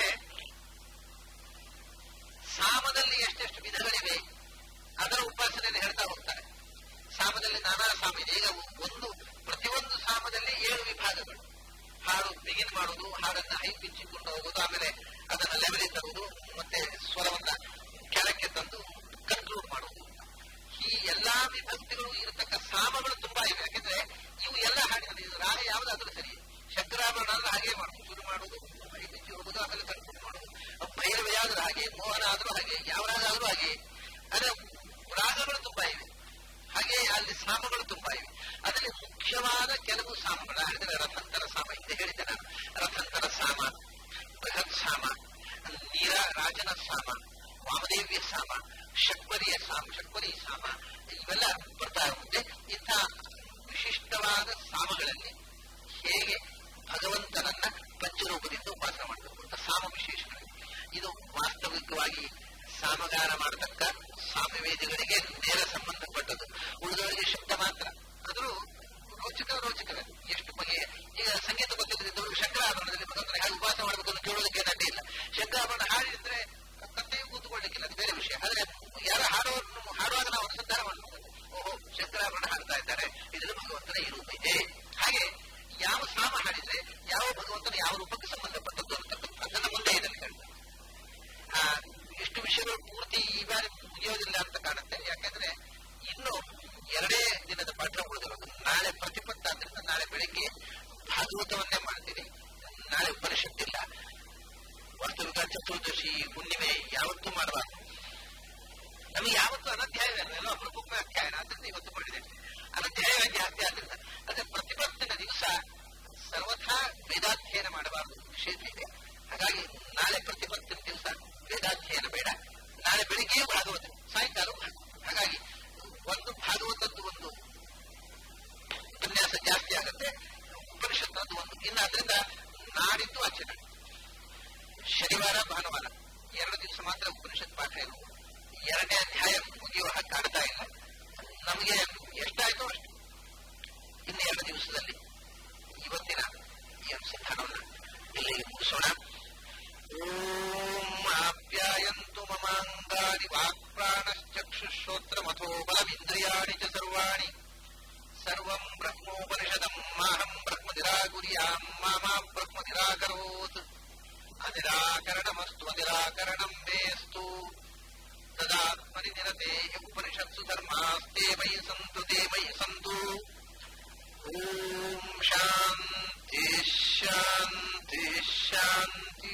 ಸಾಮದಲ್ಲಿ ಎಷ್ಟೆಷ್ಟು ವಿಧಗಳಿವೆ ಅದರ ಉಪಾಸನೆಯನ್ನು ಹೇಳ್ತಾ ಹೋಗ್ತಾರೆ ಸಾಮದಲ್ಲಿ ನಾನಾ ಸಾಮ ಇದೆ ಈಗ ಒಂದು ಪ್ರತಿಯೊಂದು ಸಾಮದಲ್ಲಿ ಏಳು ವಿಭಾಗಗಳು ಹಾಡು ಬಿಗಿನ್ ಮಾಡುವುದು ಹಾಡನ್ನ ಹೈ ಪಿಚ್ಚಿಕೊಂಡು ಹೋಗುವುದು ಆಮೇಲೆ ಅದನ್ನ ಲೆವೆಲಿ ತರುವುದು ಮತ್ತೆ ಸ್ವರವನ್ನ ಕೆಳಕ್ಕೆ ತಂದು ಕನ್ಕ್ಲೂಡ್ ಮಾಡುವುದು ಈ ಎಲ್ಲಾ ವಿಭಕ್ತಿಗಳು ಇರತಕ್ಕ ಸಾಮಗಳು ತುಂಬಾ ಇವೆ ಯಾಕೆಂದ್ರೆ ಇವು ಎಲ್ಲ ಹಾಡಿನಲ್ಲಿ ಇದು ರಾಗ ಯಾವುದಾದ್ರೂ ಸರಿ ಶಂಕರಾಭರಣ ಅಂದ್ರೆ ಹಾಗೆ ಮಾಡುದು ಶುರು ಮಾಡುವುದು ಹೈ ಪಿಚ್ಚಿ ಹೋಗುದು ಆಮೇಲೆ ಕನ್ಕ್ಲೂಡ್ ಮಾಡುವುದು ಭೈರವ ಯಾವ್ದು ಹಾಗೆ ಮೋಹನ ಆದ್ರೂ ಹಾಗೆ ಯಾವ ರಾಗ ಆದ್ರೂ ಹಾಗೆ ಅದೇ ರಾಗಗಳು ತುಂಬಾ ಇವೆ ಹಾಗೆ ಅಲ್ಲಿ ಸಾಮಗಳು ತುಂಬಾ ಇವೆ ಅದರಲ್ಲಿ ಮುಖ್ಯವಾದ ಕೆಲವು ಸಾಮಗಳು ಹೇಳಿದ್ರೆ ರಥಂತರ ಸಾಮ ಹಿಂದೆ ಹೇಳಿದ್ದೆ ನಾನು ರಥಂತರ ಸಾಮ ಬೃಹತ್ ಸಾಮ ನೀರ ರಾಜನ ಸಾಮ ವಾಮದೇವ್ಯ ಸಾಮ ಷಟ್ಪರಿಯ ಸಾಮ ಷಟ್ಪರಿ ಸಾಮ ಇವೆಲ್ಲ ಬರ್ತಾ ಇರುತ್ತೆ ಇಂಥ ವಿಶಿಷ್ಟವಾದ ಸಾಮಗಳಲ್ಲಿ ಹೇಗೆ ಭಗವಂತನನ್ನ ಪಂಚರೂಪದಿಂದ ಉಪಾಸನೆ ಮಾಡಬೇಕು ಅಂತ ಸಾಮ ವಿಶೇಷಗಳು ಇದು ವಾಸ್ತವಿಕವಾಗಿ ಸಾಮಗಾನ ಮಾಡತಕ್ಕ ಸಾಮವೇದಿಗಳಿಗೆ ನೇರ ಸಂಬಂಧಪಟ್ಟದ್ದು ಉಳಿದವರಿಗೆ ಶಬ್ದ ಮಾತ್ರ ಆದರೂ ರೋಚಕ ರೋಚಕವೇ ಎಷ್ಟು ಬಗೆಯ ಈಗ ಸಂಗೀತ ಗೊತ್ತಿದ್ದರಿಂದ ಶಂಕರಾಭರಣದಲ್ಲಿ ಭಗವಂತನ ಹೇಗೆ ಉಪವಾಸ ಮಾಡಬೇಕು ಅಂತ ಕೇಳೋದಕ್ಕೆ ಅಡ್ಡಿ ಇಲ್ಲ ಶಂಕರಾಭರಣ ಹಾಡಿದ್ರೆ ಕತ್ತೆಯು ಕೂತ್ಕೊಳ್ಳಿಕ್ಕಿಲ್ಲ ಅದು ಬೇರೆ ವಿಷಯ ಆದ್ರೆ ಯಾರ ಹಾಡುವನ್ನು ಹಾಡುವಾಗ ನಾವು ಅನುಸಂಧಾನ ಮಾಡಬಹುದು ಓಹೋ ಶಂಕರಾಭರಣ ಹಾಡ್ತಾ ಇದ್ದಾರೆ ಇದರಲ್ಲಿ ಭಗವಂತನ ಈ ರೂಪ ಇದೆ ಹಾಗೆ ಯಾವ ಸಾಮ ಹಾಡಿದ್ರೆ ಯಾವ ಭಗವಂತನ ಯಾವ ರೂಪಕ್ಕೆ ಸಂಬಂಧಪಟ್ಟದ್ದು ಅಂತಕ್ಕಂಥದ್ದನ್ನ ಮುಂದೆ ಇದರಲ್ಲಿ ಹೇಳ್ತಾರೆ ಆ ಇಷ್ಟು ವಿಷಯಗಳು ಪೂರ್ತಿ ಈ ಬಾರಿ ಮುಗಿಯೋದಿಲ್ಲ ಅಂತ ಕಾಣುತ್ತೆ ಯಾಕಂದ್ರೆ ಇನ್ನು ಎರಡೇ ದಿನದ ಪಾಠ ಉಳಿದಿರೋದು ನಾಳೆ ಪ್ರತಿಪತ್ತಾದ್ರಿಂದ ನಾಳೆ ಬೆಳಿಗ್ಗೆ ಭಾಗವತವನ್ನೇ ಮಾಡ್ತೀನಿ ನಾಳೆ ಉಪನಿಷತ್ತಿಲ್ಲ ವಾಸ್ತವಿಕ ಚತುರ್ದಶಿ ಹುಣ್ಣಿಮೆ ಯಾವತ್ತೂ ಮಾಡಬಾರ್ದು ನಮಗೆ ಯಾವತ್ತೂ ಅನಧ್ಯಾಯವೇ ಎಲ್ಲ ಅಪರೂಪಕ್ಕೆ ಅಧ್ಯಾಯನ ಆದ್ರಿಂದ ಇವತ್ತು ಮಾಡಿದೆ ಅನಧ್ಯಾಯವೇ ಜಾಸ್ತಿ ಆದ್ರಿಂದ ಅದೇ ಪ್ರತಿಪತ್ತಿನ ದಿವಸ ಸರ್ವಥಾ ವೇದಾಧ್ಯಯನ ಮಾಡಬಾರದು ವಿಶೇಷ ಇದೆ ಹಾಗಾಗಿ ನಾಳೆ ಪ್ರತಿಪತ್ತಿನ ದಿವಸ ವೇದಾಧ್ಯಯನ ಬೇಡ ನಾಳೆ ಬೆಳಿಗ್ಗೆ ಭಾಗವತ ಸಾಯಂಕಾಲ ಹಾಗಾಗಿ ಒಂದು ಭಾಗವತದ್ದು ಒಂದು ಉಪನ್ಯಾಸ ಜಾಸ್ತಿ ಆಗುತ್ತೆ ಉಪನಿಷತ್ತದ್ದು ಒಂದು ಇನ್ನು ಅದರಿಂದ ನಾಡಿದ್ದು ಆಚರಣೆ ಶನಿವಾರ ಭಾನುವಾರ ಎರಡು ದಿವಸ ಮಾತ್ರ ಉಪನಿಷತ್ ಪಾಠ ಇರುವುದು ಎರಡನೇ ಅಧ್ಯಾಯ ಮುಗಿಯುವ ಹಾಗೆ ಕಾಣ್ತಾ ಇಲ್ಲ ನಮಗೆ ಎಷ್ಟಾಯ್ತು ಅಷ್ಟು ಮಮ ಬ್ರಹ್ಮ ನಿರಾಕರೋತ್ ಅನಿರಾಕರಣಮಸ್ತು ಅನಿರಾಕರಣಂ ಮೇಸ್ತು ತದಾತ್ಮನಿ ನಿರತೆ ಉಪನಿಷತ್ಸು ಧರ್ಮಾಸ್ತೆ ಮೈ ಸಂತು ತೇ ಮೈ ಸಂತು ಓಂ ಶಾಂತಿ ಶಾಂತಿ ಶಾಂತಿ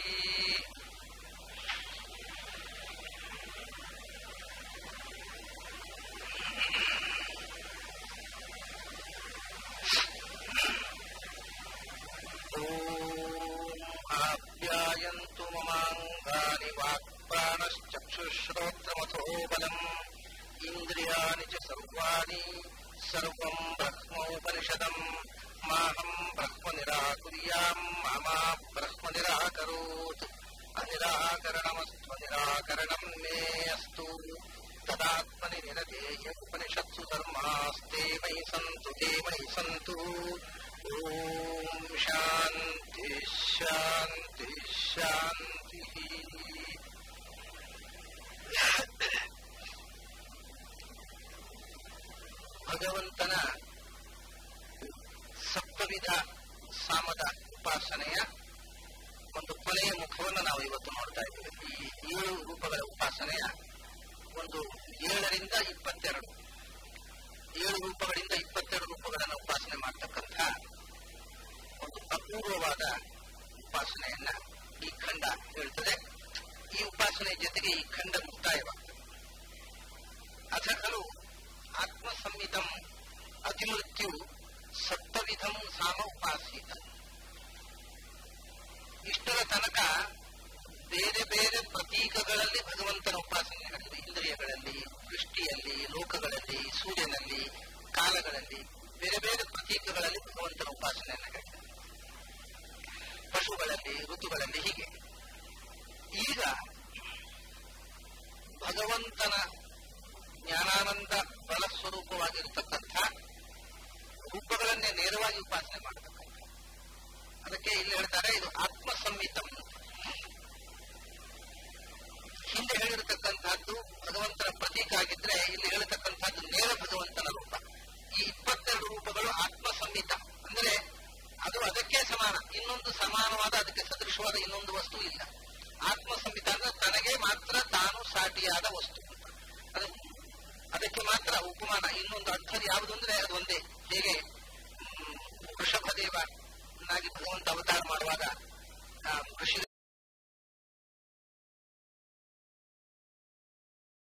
आप्यायन्तु ममाङ्गानि वाक्प्राणश्चक्षुश्रोत्रमथो बलम् इन्द्रियाणि च सर्वाणि सर्वम् ब्रह्मोपनिषदम् माहम् ब्रह्म निराकुर्याम् ममा ब्रह्म निराकरोत् अनिराकरणमस्त्व निराकरणम् मे अस्तु तदात्मनि निरतेय उपनिषत्सु धर्मास्ते मयि सन्तु ते मयि सन्तु ॐ शान्ति शान्ति शान्तिः ಭಗವಂತನ ಸಪ್ತವಿಧ ಸಾಮದ ಉಪಾಸನೆಯ ಒಂದು ಕೊನೆಯ ಮುಖವನ್ನು ನಾವು ಇವತ್ತು ನೋಡ್ತಾ ಇದ್ದೇವೆ ಈ ಏಳು ರೂಪಗಳ ಉಪಾಸನೆಯ ಒಂದು ಏಳರಿಂದ ಇಪ್ಪತ್ತೆರಡು ಏಳು ರೂಪಗಳಿಂದ ಇಪ್ಪತ್ತೆರಡು ರೂಪಗಳನ್ನು ಉಪಾಸನೆ ಮಾಡತಕ್ಕಂಥ ಒಂದು ಅಪೂರ್ವವಾದ ಉಪಾಸನೆಯನ್ನ ಈ ಖಂಡ ಹೇಳ್ತದೆ ಈ ಉಪಾಸನೆ ಜೊತೆಗೆ ಈ ಖಂಡ ಮುಕ್ತಾಯವಾಗ್ತದೆ ಅಥ ಖಲು ಆತ್ಮಸಂಹಿತಂ ಅತಿಮೃತ್ಯು ಸಪ್ತವಿಧಂ ಸಾಮ ಉಪಾಸೀತ ಇಷ್ಟರ ತನಕ ಬೇರೆ ಬೇರೆ ಪ್ರತೀಕಗಳಲ್ಲಿ ಭಗವಂತನ ಉಪಾಸನೆ ನಡೆದಿದೆ ಇಂದ್ರಿಯಗಳಲ್ಲಿ ದೃಷ್ಟಿಯಲ್ಲಿ ಲೋಕಗಳಲ್ಲಿ ಸೂರ್ಯನಲ್ಲಿ ಕಾಲಗಳಲ್ಲಿ ಬೇರೆ ಬೇರೆ ಪ್ರತೀಕಗಳಲ್ಲಿ ಭಗವಂತನ ಉಪಾಸನೆಯನ್ನು ನಡೆದಿದೆ ಪಶುಗಳಲ್ಲಿ ಋತುಗಳಲ್ಲಿ ಹೀಗೆ ಈಗ ಭಗವಂತನ ಜ್ಞಾನಾನಂದ ಬಲ ಸ್ವರೂಪವಾಗಿರತಕ್ಕಂಥ ರೂಪಗಳನ್ನೇ ನೇರವಾಗಿ ಉಪಾಸನೆ ಮಾಡತಕ್ಕಂಥ ಅದಕ್ಕೆ ಇಲ್ಲಿ ಹೇಳ್ತಾರೆ ಇದು ಆತ್ಮ ಸಂಹಿತಂ ಹಿಂದೆ ಹೇಳಿರತಕ್ಕಂಥದ್ದು ಭಗವಂತನ ಪ್ರತೀಕ ಆಗಿದ್ರೆ ಇಲ್ಲಿ ಹೇಳತಕ್ಕಂಥದ್ದು ನೇರ ಭಗವಂತನ ರೂಪ ಈ ಇಪ್ಪತ್ತೆರಡು ರೂಪಗಳು ಆತ್ಮ ಸಂಹಿತ ಅಂದ್ರೆ ಅದು ಅದಕ್ಕೆ ಸಮಾನ ಇನ್ನೊಂದು ಸಮಾನವಾದ ಅದಕ್ಕೆ ಸದೃಶವಾದ ಇನ್ನೊಂದು ವಸ್ತು ಇಲ್ಲ ಆತ್ಮ ಸಂಹಿತ ಅಂದ್ರೆ ತನಗೆ ಮಾತ್ರ ತಾನು ಸಾಟಿಯಾದ ವಸ್ತು ಅದು ಅದಕ್ಕೆ ಮಾತ್ರ ಉಪಮಾನ ಇನ್ನೊಂದು ಅರ್ಥ ಯಾವುದು ಅಂದ್ರೆ ಅದು ಒಂದೇ ಹೇಗೆ ವೃಷಭದೇವನಾಗಿ ಭಗವಂತ ಅವತಾರ ಮಾಡುವಾಗ ಋಷಿ